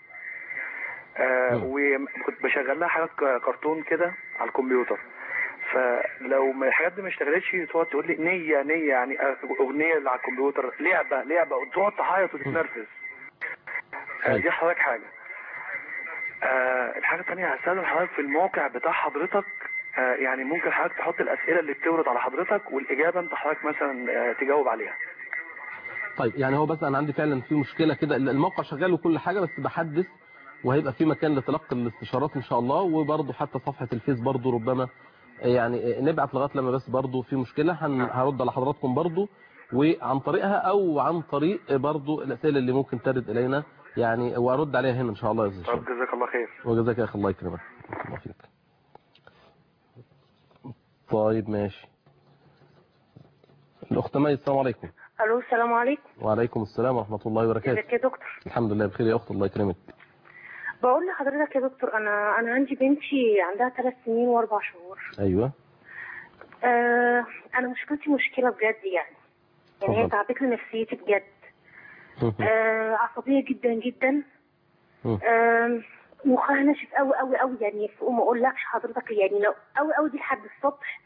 آه وكنت بشغل لها حاجات ك- كرتون كده على الكمبيوتر فلو ما الحاجات دي ما اشتغلتش تقعد تقول لي نية نية يعني آه، أغنية اللي على الكمبيوتر لعبة لعبة وتقعد تعيط وتتنرفز آه، دي حضرتك حاجة آه الحاجة التانية هستخدم حضرتك في الموقع بتاع حضرتك آه يعني ممكن حضرتك تحط الأسئلة اللي بتورد على حضرتك والإجابة أنت حضرتك مثلا آه تجاوب عليها طيب يعني هو بس انا عندي فعلا في مشكله كده الموقع شغال وكل حاجه بس بحدث وهيبقى في مكان لتلقي الاستشارات ان شاء الله وبرضه حتى صفحه الفيس برضه ربما يعني نبعت لغايه لما بس برضه في مشكله هن- هرد على حضراتكم برضه وعن طريقها او عن طريق برضه الاسئله اللي ممكن ترد الينا يعني وارد عليها هنا ان شاء الله يا استاذ طب جزاك الله خير وجزاك يا اخي الله يكرمك الله فيك طيب ماشي الاخت مي السلام عليكم الو السلام عليكم وعليكم السلام ورحمه الله وبركاته ازيك يا دكتور الحمد لله بخير يا اخت الله يكرمك بقول لحضرتك يا دكتور انا انا عندي بنتي عندها ثلاث سنين واربع شهور ايوه آه انا مشكلتي مشكله بجد يعني يعني هي اتفضل. تعبت لي نفسيتي بجد آه عصبيه جدا جدا آه مخها ناشف قوي قوي قوي يعني فوق ما اقولكش حضرتك يعني لو قوي قوي دي لحد الصبح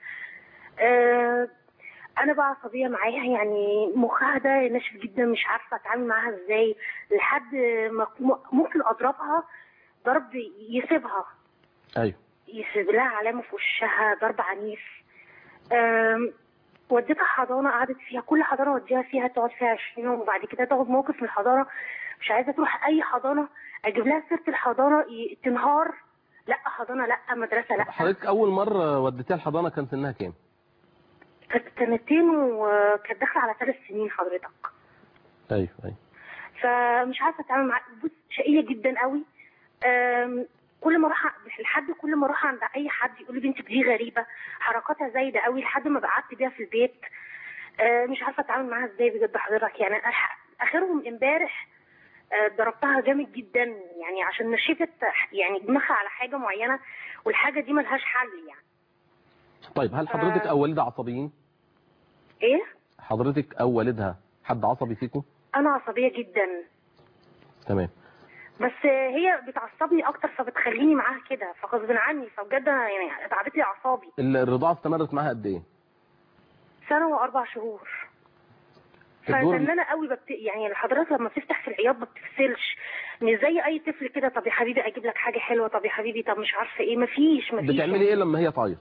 آه انا بقى عصبيه معاها يعني مخها ده ناشف جدا مش عارفه اتعامل معاها ازاي لحد ما م- ممكن اضربها ضرب يسيبها ايوه يسيب لها علامه في وشها ضرب عنيف آم، وديتها حضانه قعدت فيها كل حضانه وديها فيها تقعد فيها 20 يوم وبعد كده تاخد موقف من الحضانه مش عايزه تروح اي حضانه اجيب لها سيره الحضانه ي- تنهار لا حضانه لا مدرسه لا حضرتك اول مره وديتيها الحضانه كان سنها كام كانت سنتين وكانت داخله على ثلاث سنين حضرتك ايوه ايوه فمش عارفه اتعامل معاها بص شقيه جدا قوي أم، كل ما اروح لحد كل ما اروح عند اي حد يقول لي بنتك دي غريبه حركاتها زايده قوي لحد ما قعدت بيها في البيت أه، مش عارفه اتعامل معاها ازاي بجد حضرتك يعني أح- اخرهم امبارح أه، ضربتها جامد جدا يعني عشان نشفت يعني دماغها على حاجه معينه والحاجه دي ملهاش حل يعني طيب هل حضرتك او والدها عصبيين ايه حضرتك او والدها حد عصبي فيكم انا عصبيه جدا تمام بس هي بتعصبني اكتر فبتخليني معاها كده فغصب عني فبجد أنا يعني تعبت لي اعصابي ال- الرضاعه استمرت معاها قد ايه سنه واربع شهور الدور- فزنانه قوي ببت... يعني حضرتك لما بتفتح في العياط ما بتفصلش مش زي اي طفل كده طب يا حبيبي اجيب لك حاجه حلوه طب يا حبيبي طب مش عارفه ايه مفيش مفيش بتعملي ايه لما هي تعيط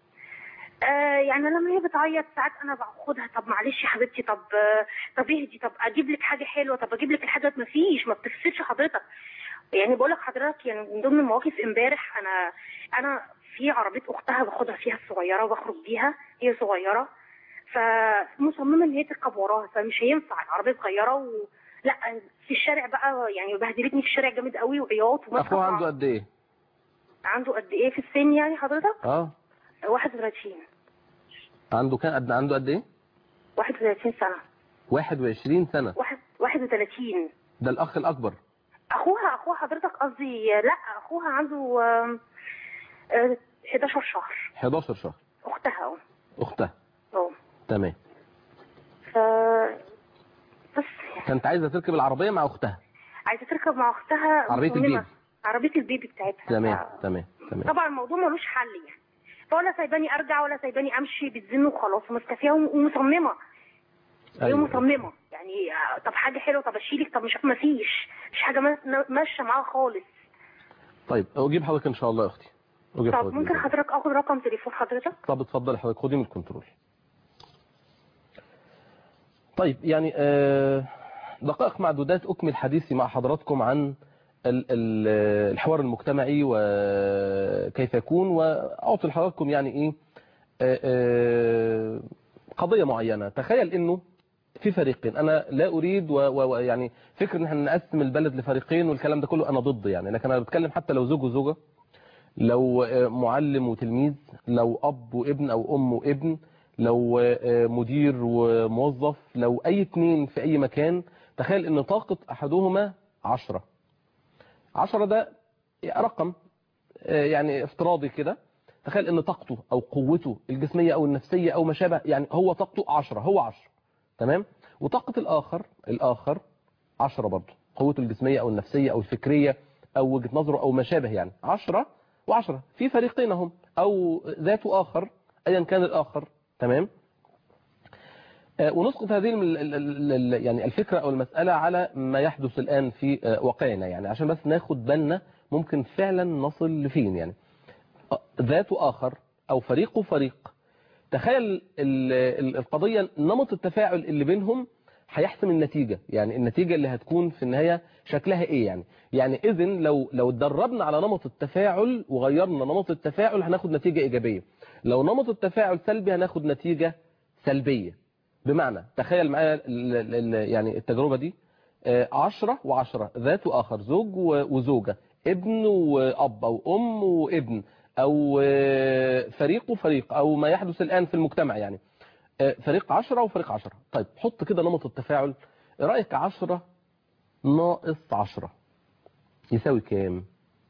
آه يعني لما هي بتعيط ساعات انا باخدها طب معلش يا حبيبتي طب آه طب اهدي طب اجيب لك حاجه حلوه طب اجيب لك الحاجات مفيش ما بتفصلش حضرتك يعني بقول لك حضرتك يعني من ضمن المواقف امبارح انا انا في عربيه اختها باخدها فيها الصغيره وبخرج بيها هي صغيره فمصممه ان هي تركب وراها فمش هينفع العربيه صغيره و... لا في الشارع بقى يعني بهدلتني في الشارع جامد قوي وعياط وماسكة اخوها في عنده قد ايه عنده قد ايه في السن يعني حضرتك اه 31 عنده كان قد عنده قد ايه 31 سنه 21 سنه واحد 31 ده الاخ الاكبر اخوها اخوها حضرتك قصدي لا اخوها عنده آم، آه، 11 شهر 11 شهر اختها اه اختها اه تمام ف بس كانت عايزه تركب العربيه مع اختها عايزه تركب مع اختها عربية مصممة. البيبي. عربيه البيبي بتاعتها تمام تمام تمام طبعا الموضوع ملوش حل يعني فولا سايباني ارجع ولا سايباني امشي بتزن وخلاص ومستفيه ومصممه هي أيوة. مصممه يعني آه، طب حاجه حلوه طب اشيلك طب مش ما فيش مش حاجه ما- ماشيه معاها خالص طيب اجيب حضرتك ان شاء الله يا اختي اجيب طب حضرتك ممكن بإذن الله. حضرتك اخد رقم تليفون حضرتك طب اتفضلي حضرتك خدي من الكنترول طيب يعني آه، دقائق معدودات أكمل حديثي مع حضراتكم عن ال- ال- الحوار المجتمعي وكيف يكون وأعطي لحضراتكم يعني إيه آه، آه، قضية معينة تخيل إنه في فريقين أنا لا أريد ويعني فكر إن احنا نقسم البلد لفريقين والكلام ده كله أنا ضد يعني لكن أنا بتكلم حتى لو زوج وزوجة لو آه، معلم وتلميذ لو أب وابن أو أم وابن لو آه، مدير وموظف لو أي اتنين في أي مكان تخيل إن طاقة أحدهما عشرة عشرة ده رقم آه، يعني افتراضي كده تخيل إن طاقته أو قوته الجسمية أو النفسية أو ما شابه يعني هو طاقته عشرة هو عشرة تمام وطاقة الآخر الآخر عشرة برضه قوته الجسمية أو النفسية أو الفكرية أو وجهة نظره أو ما شابه يعني عشرة وعشرة في فريقين هم أو ذات آخر أيا كان الآخر تمام آه، ونسقط هذه الم- ال- ال- ال- يعني الفكرة أو المسألة على ما يحدث الآن في آه، واقعنا يعني عشان بس ناخد بالنا ممكن فعلا نصل لفين يعني آه، ذات آخر أو فريق فريق تخيل ال- ال- القضية نمط التفاعل اللي بينهم هيحسم النتيجة يعني النتيجة اللي هتكون في النهاية شكلها ايه يعني يعني اذن لو لو اتدربنا على نمط التفاعل وغيرنا نمط التفاعل هناخد نتيجة ايجابية لو نمط التفاعل سلبي هناخد نتيجة سلبية بمعنى تخيل معايا ال- ال- ال- يعني التجربة دي آه، عشرة وعشرة ذات وآخر زوج و- وزوجة ابن وأب أو أم وابن أو آه، فريق وفريق أو ما يحدث الآن في المجتمع يعني آه، فريق عشرة وفريق عشرة طيب حط كده نمط التفاعل إيه رأيك عشرة ناقص عشرة يساوي كام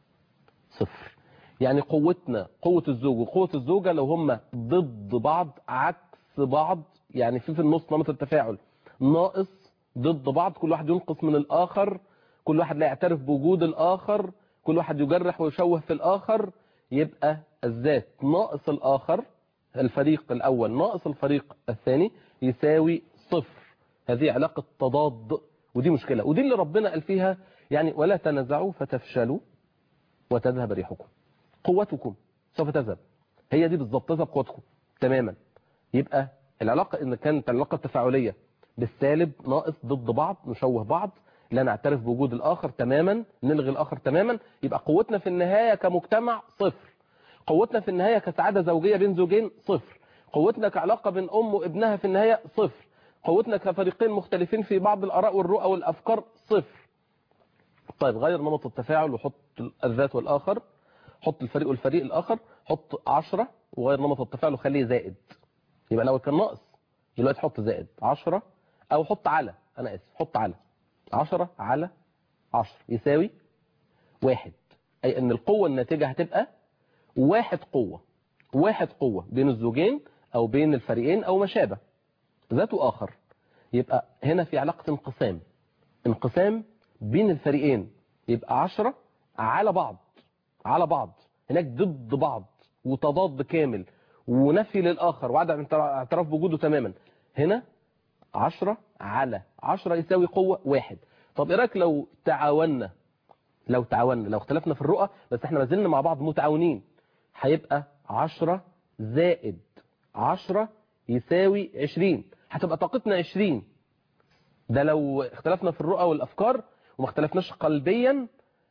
صفر يعني قوتنا قوة الزوج وقوة الزوجة لو هم ضد بعض عكس بعض يعني في في النص نمط التفاعل ناقص ضد بعض كل واحد ينقص من الآخر كل واحد لا يعترف بوجود الآخر كل واحد يجرح ويشوه في الآخر يبقى الذات ناقص الآخر الفريق الأول ناقص الفريق الثاني يساوي صفر هذه علاقة تضاد ودي مشكلة ودي اللي ربنا قال فيها يعني ولا تنازعوا فتفشلوا وتذهب ريحكم قوتكم سوف تذهب هي دي بالظبط تذهب قوتكم تماما يبقى العلاقة إن كانت العلاقة التفاعلية بالسالب ناقص ضد بعض نشوه بعض لا نعترف بوجود الآخر تماما نلغي الآخر تماما يبقى قوتنا في النهاية كمجتمع صفر قوتنا في النهاية كسعادة زوجية بين زوجين صفر قوتنا كعلاقة بين أم وابنها في النهاية صفر قوتنا كفريقين مختلفين في بعض الآراء والرؤى والأفكار صفر طيب غير نمط التفاعل وحط الذات والآخر حط الفريق والفريق الآخر حط عشرة وغير نمط التفاعل وخليه زائد يبقى لو كان ناقص دلوقتي حط زائد عشرة أو حط على أنا آسف حط على عشرة على عشرة يساوي واحد أي أن القوة الناتجة هتبقى واحد قوة واحد قوة بين الزوجين أو بين الفريقين أو ما شابه ذات آخر يبقى هنا في علاقة انقسام انقسام بين الفريقين يبقى عشرة على بعض على بعض هناك ضد بعض وتضاد كامل ونفي للآخر وعدم اعتراف بوجوده تماما هنا عشرة على عشرة يساوي قوة واحد طب ايه رايك لو تعاوننا لو تعاوننا لو اختلفنا في الرؤى بس احنا ما زلنا مع بعض متعاونين هيبقى عشرة زائد عشرة يساوي عشرين هتبقى طاقتنا عشرين ده لو اختلفنا في الرؤى والأفكار وما اختلفناش قلبيا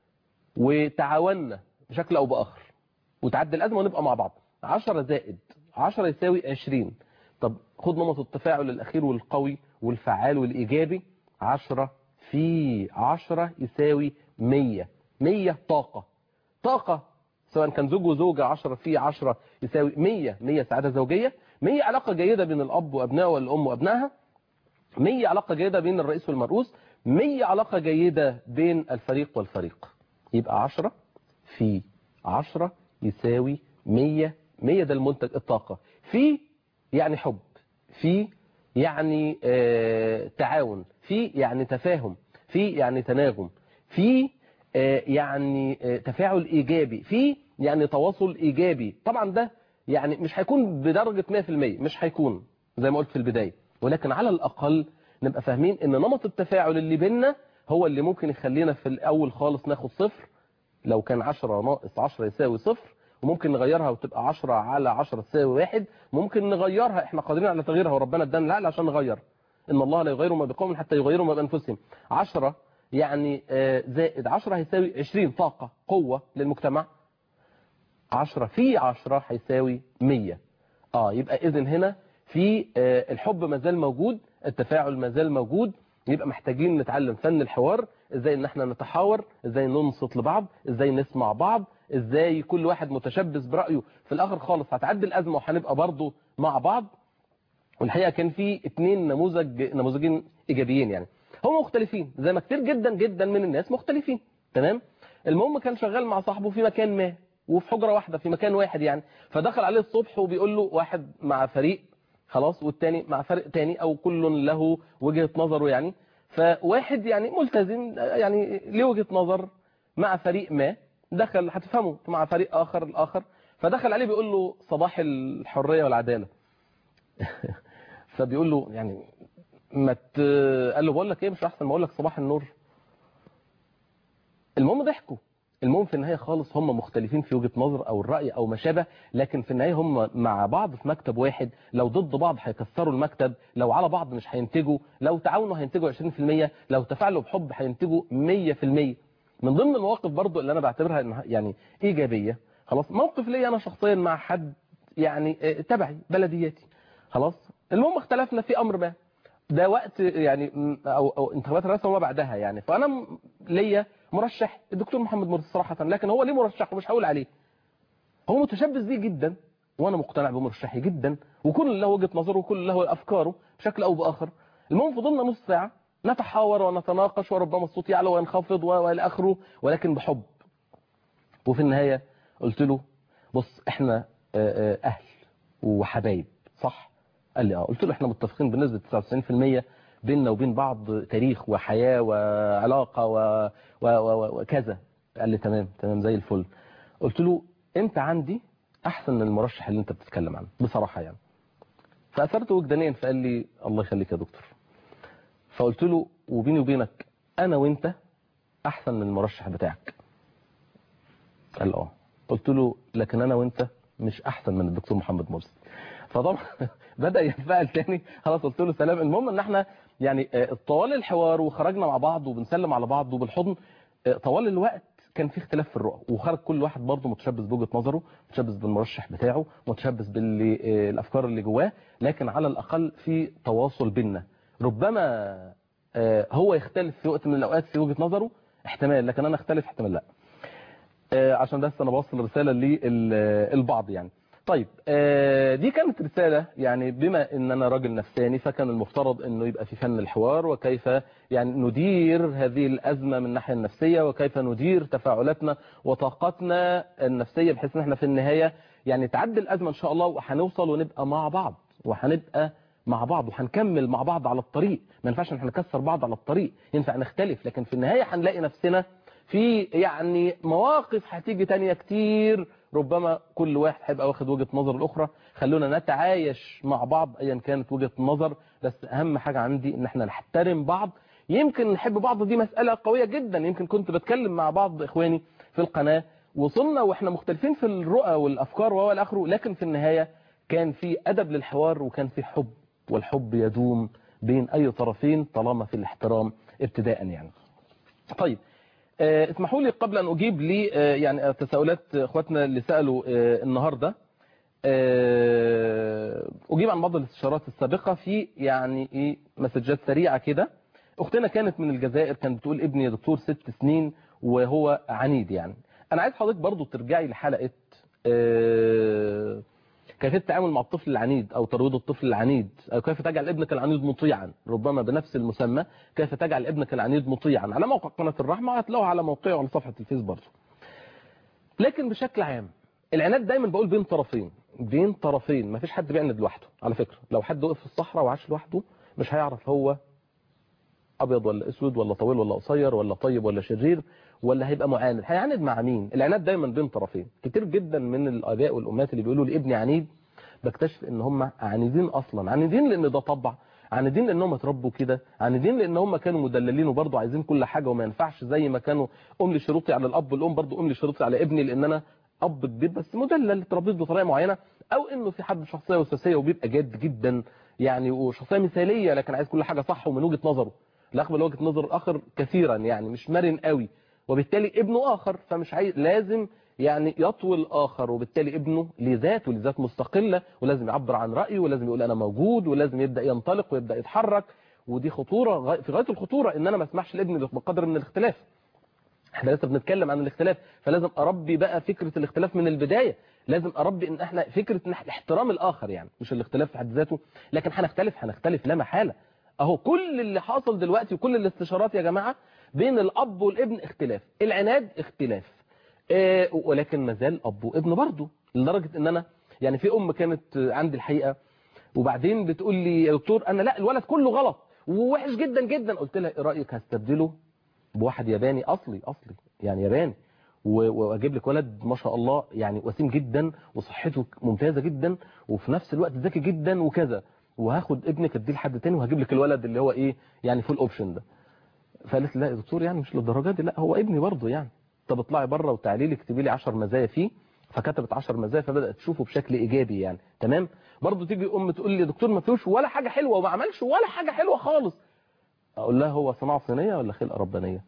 وتعاوننا بشكل أو بآخر وتعدي الأزمة ونبقى مع بعض عشرة زائد عشرة يساوي عشرين طب خد نمط التفاعل الأخير والقوي والفعال والإيجابي عشرة في عشرة يساوي مية مية طاقة طاقة سواء كان زوج وزوجة عشرة في عشرة يساوي مية مية سعادة زوجية مية علاقة جيدة بين الأب وأبنائه والأم وأبنائها مية علاقة جيدة بين الرئيس والمرؤوس مية علاقة جيدة بين الفريق والفريق يبقى عشرة في عشرة يساوي مية مية ده المنتج الطاقة في يعني حب في يعني آه تعاون في يعني تفاهم في يعني تناغم في آه يعني آه تفاعل ايجابي في يعني تواصل ايجابي طبعا ده يعني مش هيكون بدرجة 100% مش هيكون زي ما قلت في البداية ولكن على الاقل نبقى فاهمين ان نمط التفاعل اللي بيننا هو اللي ممكن يخلينا في الاول خالص ناخد صفر لو كان 10 ناقص 10 يساوي صفر وممكن نغيرها وتبقى 10 على 10 تساوي واحد ممكن نغيرها احنا قادرين على تغييرها وربنا ادانا العقل عشان نغير ان الله لا يغير ما بقوم حتى يغيروا ما بانفسهم 10 يعني زائد 10 هيساوي 20 طاقة قوة للمجتمع 10 في 10 هيساوي 100 اه يبقى اذن هنا في الحب ما زال موجود التفاعل ما زال موجود يبقى محتاجين نتعلم فن الحوار ازاي ان احنا نتحاور ازاي ننصت لبعض ازاي نسمع بعض ازاي كل واحد متشبث برأيه في الاخر خالص هتعدي الازمة وهنبقى برضو مع بعض والحقيقة كان في اتنين نموذج نموذجين ايجابيين يعني هم مختلفين زي ما كتير جدا جدا من الناس مختلفين تمام المهم كان شغال مع صاحبه في مكان ما وفي حجرة واحدة في مكان واحد يعني فدخل عليه الصبح وبيقول له واحد مع فريق خلاص والتاني مع فريق تاني او كل له وجهة نظره يعني فواحد يعني ملتزم يعني ليه وجهة نظر مع فريق ما دخل هتفهموا مع فريق اخر الاخر فدخل عليه بيقول له صباح الحرية والعدالة فبيقول له يعني ما ت... قال له بقول لك ايه مش احسن ما اقول لك صباح النور المهم ضحكوا المهم في النهاية خالص هم مختلفين في وجهة نظر او الرأي او ما شابه لكن في النهاية هم مع بعض في مكتب واحد لو ضد بعض هيكسروا المكتب لو على بعض مش هينتجوا لو تعاونوا هينتجوا 20% لو تفاعلوا بحب هينتجوا 100% من ضمن المواقف برضو اللي انا بعتبرها انها يعني ايجابية خلاص موقف لي انا شخصيا مع حد يعني تبعي بلدياتي خلاص المهم اختلفنا في امر ما ده وقت يعني او, أو انتخابات الرئاسه وما بعدها يعني فانا ليا مرشح الدكتور محمد مرسي صراحه لكن هو ليه مرشح ومش هقول عليه هو متشبث بيه جدا وانا مقتنع بمرشحي جدا وكل له وجهه نظره وكل له افكاره بشكل او باخر المهم فضلنا نص ساعه نتحاور ونتناقش وربما الصوت يعلى وينخفض والى اخره ولكن بحب وفي النهايه قلت له بص احنا اهل وحبايب صح قال لي اه قلت له احنا متفقين بنسبة 99% بيننا وبين بعض تاريخ وحياة وعلاقة و... و... و... وكذا قال لي تمام تمام زي الفل قلت له انت عندي احسن من المرشح اللي انت بتتكلم عنه بصراحة يعني فاثرت وجدانيا فقال لي الله يخليك يا دكتور فقلت له وبيني وبينك انا وانت احسن من المرشح بتاعك قال اه قلت له لكن انا وانت مش احسن من الدكتور محمد مرسي فطبعا بدأ ينفعل تاني خلاص قلت له سلام المهم ان احنا يعني طوال الحوار وخرجنا مع بعض وبنسلم على بعض وبالحضن طوال الوقت كان في اختلاف في الرؤى وخرج كل واحد برضه متشبث بوجهه نظره متشبث بالمرشح بتاعه متشبث بالافكار اللي جواه لكن على الاقل في تواصل بيننا ربما هو يختلف في وقت من الاوقات في وجهه نظره احتمال لكن انا اختلف احتمال لا عشان بس انا بوصل رساله للبعض يعني طيب دي كانت رسالة يعني بما ان انا راجل نفساني فكان المفترض انه يبقى في فن الحوار وكيف يعني ندير هذه الازمة من الناحية النفسية وكيف ندير تفاعلاتنا وطاقتنا النفسية بحيث ان احنا في النهاية يعني تعدي الازمة ان شاء الله وهنوصل ونبقى مع بعض وهنبقى مع بعض وهنكمل مع بعض على الطريق ما ينفعش ان احنا نكسر بعض على الطريق ينفع نختلف لكن في النهاية هنلاقي نفسنا في يعني مواقف هتيجي تانية كتير ربما كل واحد هيبقى واخد وجهة نظر الأخرى خلونا نتعايش مع بعض أيا كانت وجهة النظر بس أهم حاجة عندي إن احنا نحترم بعض يمكن نحب بعض دي مسألة قوية جدا يمكن كنت بتكلم مع بعض إخواني في القناة وصلنا وإحنا مختلفين في الرؤى والأفكار وهو آخره لكن في النهاية كان في أدب للحوار وكان في حب والحب يدوم بين أي طرفين طالما في الاحترام ابتداء يعني طيب اسمحوا لي قبل أن أجيب لي يعني تساؤلات اخواتنا اللي سألوا النهاردة أجيب عن بعض الاستشارات السابقة في يعني ايه مسجات سريعة كده أختنا كانت من الجزائر كانت بتقول ابني يا دكتور ست سنين وهو عنيد يعني أنا عايز حضرتك برضو ترجعي لحلقة كيفية التعامل مع الطفل العنيد أو ترويض الطفل العنيد أو كيف تجعل ابنك العنيد مطيعا ربما بنفس المسمى كيف تجعل ابنك العنيد مطيعا على موقع قناة الرحمة هتلاقوه على موقعه وعلى صفحة الفيس برضه لكن بشكل عام العناد دايما بقول بين طرفين بين طرفين ما فيش حد بيعند لوحده على فكرة لو حد وقف في الصحراء وعاش لوحده مش هيعرف هو ابيض ولا اسود ولا طويل ولا قصير ولا طيب ولا شرير ولا هيبقى معاند هيعاند مع مين العناد دايما بين طرفين كتير جدا من الاباء والامهات اللي بيقولوا لابني عنيد بكتشف ان هم عنيدين اصلا عنيدين لان ده طبع عنيدين لانهم اتربوا كده عنيدين لان هم كانوا مدللين وبرضه عايزين كل حاجه وما ينفعش زي ما كانوا ام لي شروطي على الاب والام برضه ام لي شروطي على ابني لان انا اب كبير بس مدلل اتربيت بطريقه معينه او انه في حد شخصيه وساسيه وبيبقى جاد جدا يعني وشخصيه مثاليه لكن عايز كل حاجه صح ومن وجهه نظره لا يقبل وجهه نظر الاخر كثيرا يعني مش مرن قوي وبالتالي ابنه اخر فمش عايز لازم يعني يطوي الاخر وبالتالي ابنه لذات ولذات مستقله ولازم يعبر عن رايه ولازم يقول انا موجود ولازم يبدا ينطلق ويبدا يتحرك ودي خطوره غاية- في غايه الخطوره ان انا ما اسمحش لابني بقدر من الاختلاف احنا لسه بنتكلم عن الاختلاف فلازم اربي بقى فكره الاختلاف من البدايه لازم اربي ان احنا فكره ان احنا احترام الاخر يعني مش الاختلاف في حد ذاته لكن هنختلف هنختلف لا محاله اهو كل اللي حاصل دلوقتي وكل الاستشارات يا جماعه بين الاب والابن اختلاف العناد اختلاف آه ولكن ما زال اب وابن برضه لدرجه ان انا يعني في ام كانت آه، عندي الحقيقه وبعدين بتقول لي يا دكتور انا لا الولد كله غلط ووحش جدا جدا قلت لها ايه رايك هستبدله بواحد ياباني اصلي اصلي يعني ياباني و- واجيب لك ولد ما شاء الله يعني وسيم جدا وصحته ممتازه جدا وفي نفس الوقت ذكي جدا وكذا وهاخد ابنك اديه لحد تاني وهجيب لك الولد اللي هو ايه يعني فول اوبشن ده فقالت لي لا يا دكتور يعني مش للدرجه دي لا هو ابني برضه يعني طب اطلعي بره وتعالي لي اكتبي لي 10 مزايا فيه فكتبت 10 مزايا فبدات تشوفه بشكل ايجابي يعني تمام برضه تيجي ام تقول لي يا دكتور ما فيهوش ولا حاجه حلوه وما عملش ولا حاجه حلوه خالص اقول لها هو صناعه صينيه ولا خلقه ربانيه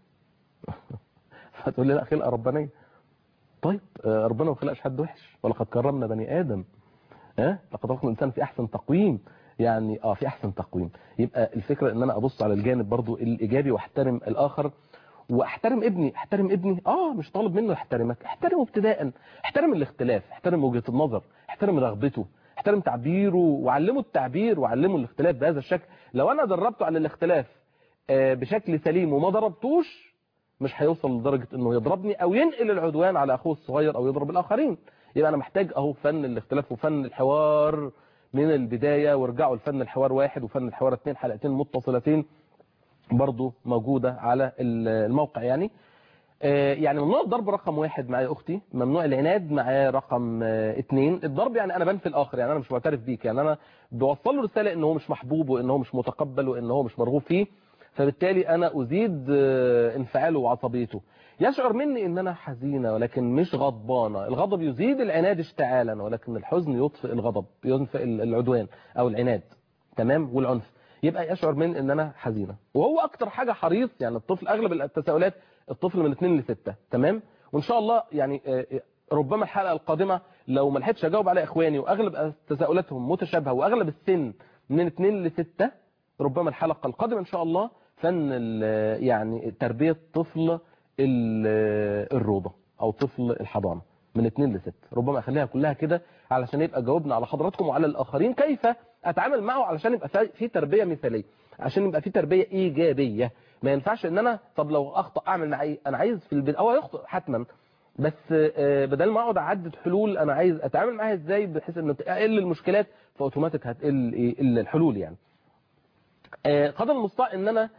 فتقول لي لا خلقه ربانيه طيب آه، ربنا ما خلقش حد وحش ولقد كرمنا بني ادم ها لقد خلقنا الانسان في احسن تقويم يعني اه في احسن تقويم يبقى الفكره ان انا ابص على الجانب برضو الايجابي واحترم الاخر واحترم ابني احترم ابني اه مش طالب منه يحترمك احترمه ابتداء احترم الاختلاف احترم وجهه النظر احترم رغبته احترم تعبيره وعلمه التعبير وعلمه الاختلاف بهذا الشكل لو انا دربته على الاختلاف آه، بشكل سليم وما ضربتوش مش هيوصل لدرجة انه يضربني او ينقل العدوان على اخوه الصغير او يضرب الاخرين يبقى انا محتاج اهو فن الاختلاف وفن الحوار من البداية وارجعوا لفن الحوار واحد وفن الحوار اتنين حلقتين متصلتين برضو موجودة على الموقع يعني آه، يعني ممنوع الضرب رقم واحد معايا اختي ممنوع العناد معايا رقم آه، اتنين الضرب يعني انا بنفي الاخر يعني انا مش معترف بيك يعني انا بوصل له رساله ان هو مش محبوب وان هو مش متقبل وان هو مش مرغوب فيه فبالتالي انا ازيد آه، انفعاله وعصبيته يشعر مني ان انا حزينه ولكن مش غضبانه الغضب يزيد العناد اشتعالا ولكن الحزن يطفئ الغضب يطفئ العدوان او العناد تمام والعنف يبقى يشعر من ان انا حزينه وهو اكتر حاجه حريص يعني الطفل اغلب التساؤلات الطفل من 2 ل 6 تمام وان شاء الله يعني آه، آه، ربما الحلقه القادمه لو ما لحقتش اجاوب على اخواني واغلب تساؤلاتهم متشابهه واغلب السن من 2 ل 6 ربما الحلقه القادمه ان شاء الله فن ال- يعني تربيه طفل ال- الروضه او طفل الحضانه من 2 ل 6 ربما اخليها كلها كده علشان يبقى جاوبنا على حضراتكم وعلى الاخرين كيف اتعامل معه علشان يبقى في- في تربيه مثاليه عشان يبقى في تربيه ايجابيه ما ينفعش ان انا طب لو اخطا اعمل معاه ايه انا عايز في البدايه هو يخطئ حتما بس آه، بدل ما اقعد اعدد حلول انا عايز اتعامل معاها ازاي بحيث ان اقل المشكلات فاوتوماتيك هتقل ايه إلا الحلول يعني آه، قدر المستطاع ان انا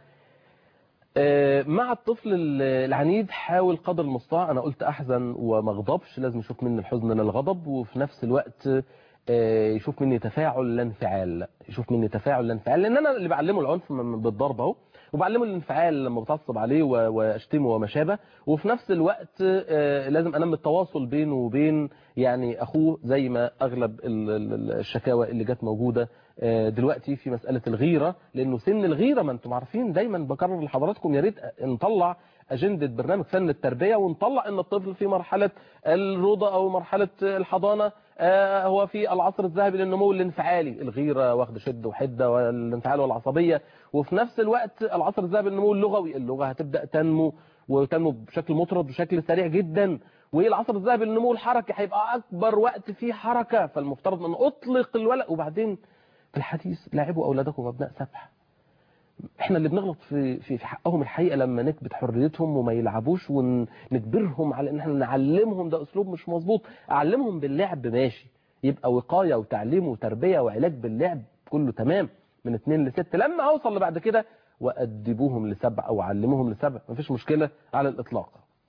آه، مع الطفل ال- العنيد حاول قدر المستطاع انا قلت احزن وما اغضبش لازم يشوف مني الحزن لا الغضب وفي نفس الوقت آه، يشوف مني تفاعل لا انفعال يشوف مني تفاعل لا انفعال لان انا اللي بعلمه العنف من- بالضرب اهو وبعلمه الانفعال لما بتعصب عليه و- واشتمه وما شابه وفي نفس الوقت آه، لازم انمي التواصل بينه وبين يعني اخوه زي ما اغلب ال- ال- الشكاوى اللي جت موجوده آه، دلوقتي في مساله الغيره لانه سن الغيره ما انتم عارفين دايما بكرر لحضراتكم يا ريت نطلع اجنده برنامج فن التربيه ونطلع ان الطفل في مرحله الروضه او مرحله الحضانه آه، هو في العصر الذهبي للنمو الانفعالي الغيره واخد شد وحده والانفعال والعصبيه وفي نفس الوقت العصر الذهبي للنمو اللغوي اللغه هتبدا تنمو وتنمو بشكل مطرد بشكل سريع جدا والعصر الذهبي للنمو الحركي هيبقى اكبر وقت فيه حركه فالمفترض ان اطلق الولد وبعدين في الحديث لاعبوا اولادكم ابناء سبع احنا اللي بنغلط في في في حقهم الحقيقه لما نكبت حريتهم وما يلعبوش ونجبرهم على ان احنا نعلمهم ده اسلوب مش مظبوط اعلمهم باللعب ماشي يبقى وقايه وتعليم وتربيه وعلاج باللعب كله تمام من اتنين لست لما اوصل لبعد كده وادبوهم لسبع او علموهم لسبع مفيش مشكله على الاطلاق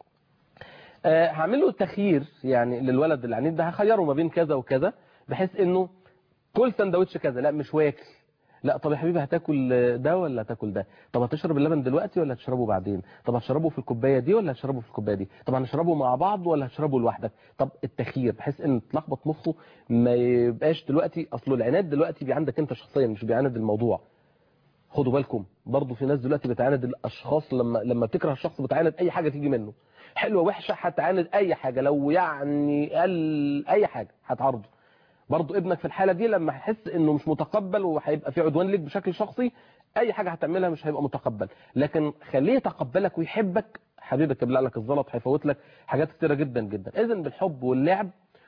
آه، هعمل له تخيير يعني للولد العنيد ده هخيره ما بين كذا وكذا بحيث انه كل سندوتش كذا لا مش واكل لا طب يا حبيبي هتاكل ده ولا هتاكل ده طب هتشرب اللبن دلوقتي ولا هتشربه بعدين طب هتشربه في الكوبايه دي ولا هتشربه في الكوبايه دي طب هنشربه مع بعض ولا هتشربه لوحدك طب التخيير بحيث ان تلخبط مخه ما يبقاش دلوقتي اصله العناد دلوقتي بي عندك انت شخصيا مش بيعاند الموضوع خدوا بالكم برضه في ناس دلوقتي بتعاند الاشخاص لما لما بتكره الشخص بتعاند اي حاجه تيجي منه حلوه وحشه هتعاند اي حاجه لو يعني قال اي حاجه هتعارضه برضه ابنك في الحاله دي لما هيحس انه مش متقبل وهيبقى في عدوان ليك بشكل شخصي اي حاجه هتعملها مش هيبقى متقبل لكن خليه يتقبلك ويحبك حبيبك يبلع لك الزلط هيفوت لك حاجات كتيره جدا جدا اذا بالحب واللعب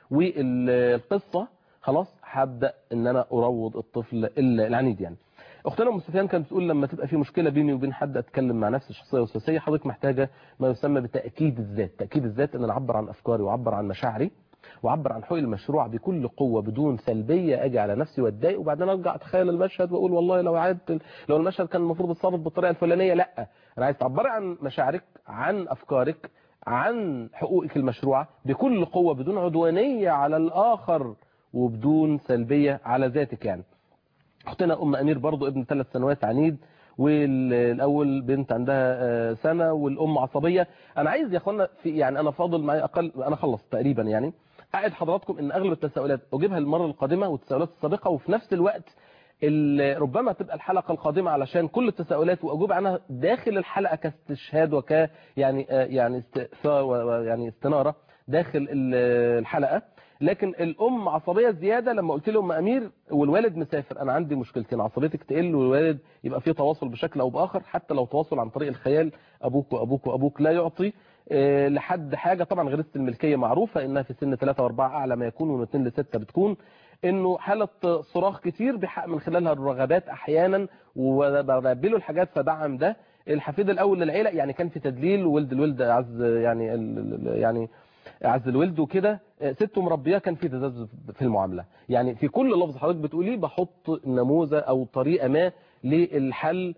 والقصه خلاص هبدا ان انا اروض الطفل العنيد يعني اختنا ام سفيان كانت بتقول لما تبقى في مشكله بيني وبين حد اتكلم مع نفسي شخصيه وسواسيه حضرتك محتاجه ما يسمى بتاكيد الذات تاكيد الذات ان انا اعبر عن افكاري واعبر عن مشاعري واعبر عن حقوقي المشروع بكل قوه بدون سلبيه اجي على نفسي واتضايق وبعدين ارجع اتخيل المشهد واقول والله لو عدت لو المشهد كان المفروض يتصرف بالطريقه الفلانيه لا انا عايز تعبري عن مشاعرك عن افكارك عن حقوقك المشروعه بكل قوه بدون عدوانيه على الاخر وبدون سلبيه على ذاتك يعني اختنا ام امير برضو ابن ثلاث سنوات عنيد والاول بنت عندها سنه والام عصبيه انا عايز يا اخوانا في يعني انا فاضل معايا اقل انا خلص تقريبا يعني اعد حضراتكم ان اغلب التساؤلات اجيبها المره القادمه والتساؤلات السابقه وفي نفس الوقت ربما تبقى الحلقه القادمه علشان كل التساؤلات واجوب عنها داخل الحلقه كاستشهاد وك يعني يعني استئثار ويعني استناره داخل الحلقه لكن الام عصبيه زياده لما قلت له ام امير والوالد مسافر انا عندي مشكلتين عصبيتك تقل والوالد يبقى فيه تواصل بشكل او باخر حتى لو تواصل عن طريق الخيال ابوك وابوك وابوك لا يعطي أه لحد حاجه طبعا غريزه الملكيه معروفه انها في سن 3 و4 اعلى ما يكون ومن 2 ل 6 بتكون انه حاله صراخ كتير بيحقق من خلالها الرغبات احيانا وبقبله الحاجات فدعم ده الحفيد الاول للعيله يعني كان في تدليل ولد الولد عز يعني يعني عز الولد وكده ست مربيه كان في تزاز في المعامله يعني في كل لفظ حضرتك بتقوليه بحط نموذج او طريقه ما للحل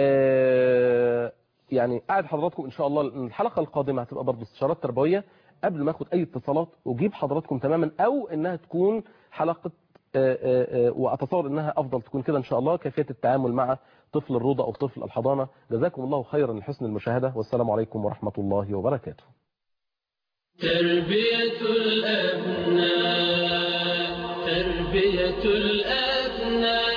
يعني قاعد حضراتكم ان شاء الله الحلقه القادمه هتبقى برضه استشارات تربويه قبل ما اخد اي اتصالات اجيب حضراتكم تماما او انها تكون حلقه واتصور انها افضل تكون كده ان شاء الله كيفيه التعامل مع طفل الروضه او طفل الحضانه جزاكم الله خيرا لحسن المشاهده والسلام عليكم ورحمه الله وبركاته تربية الأبناء تربية الأبناء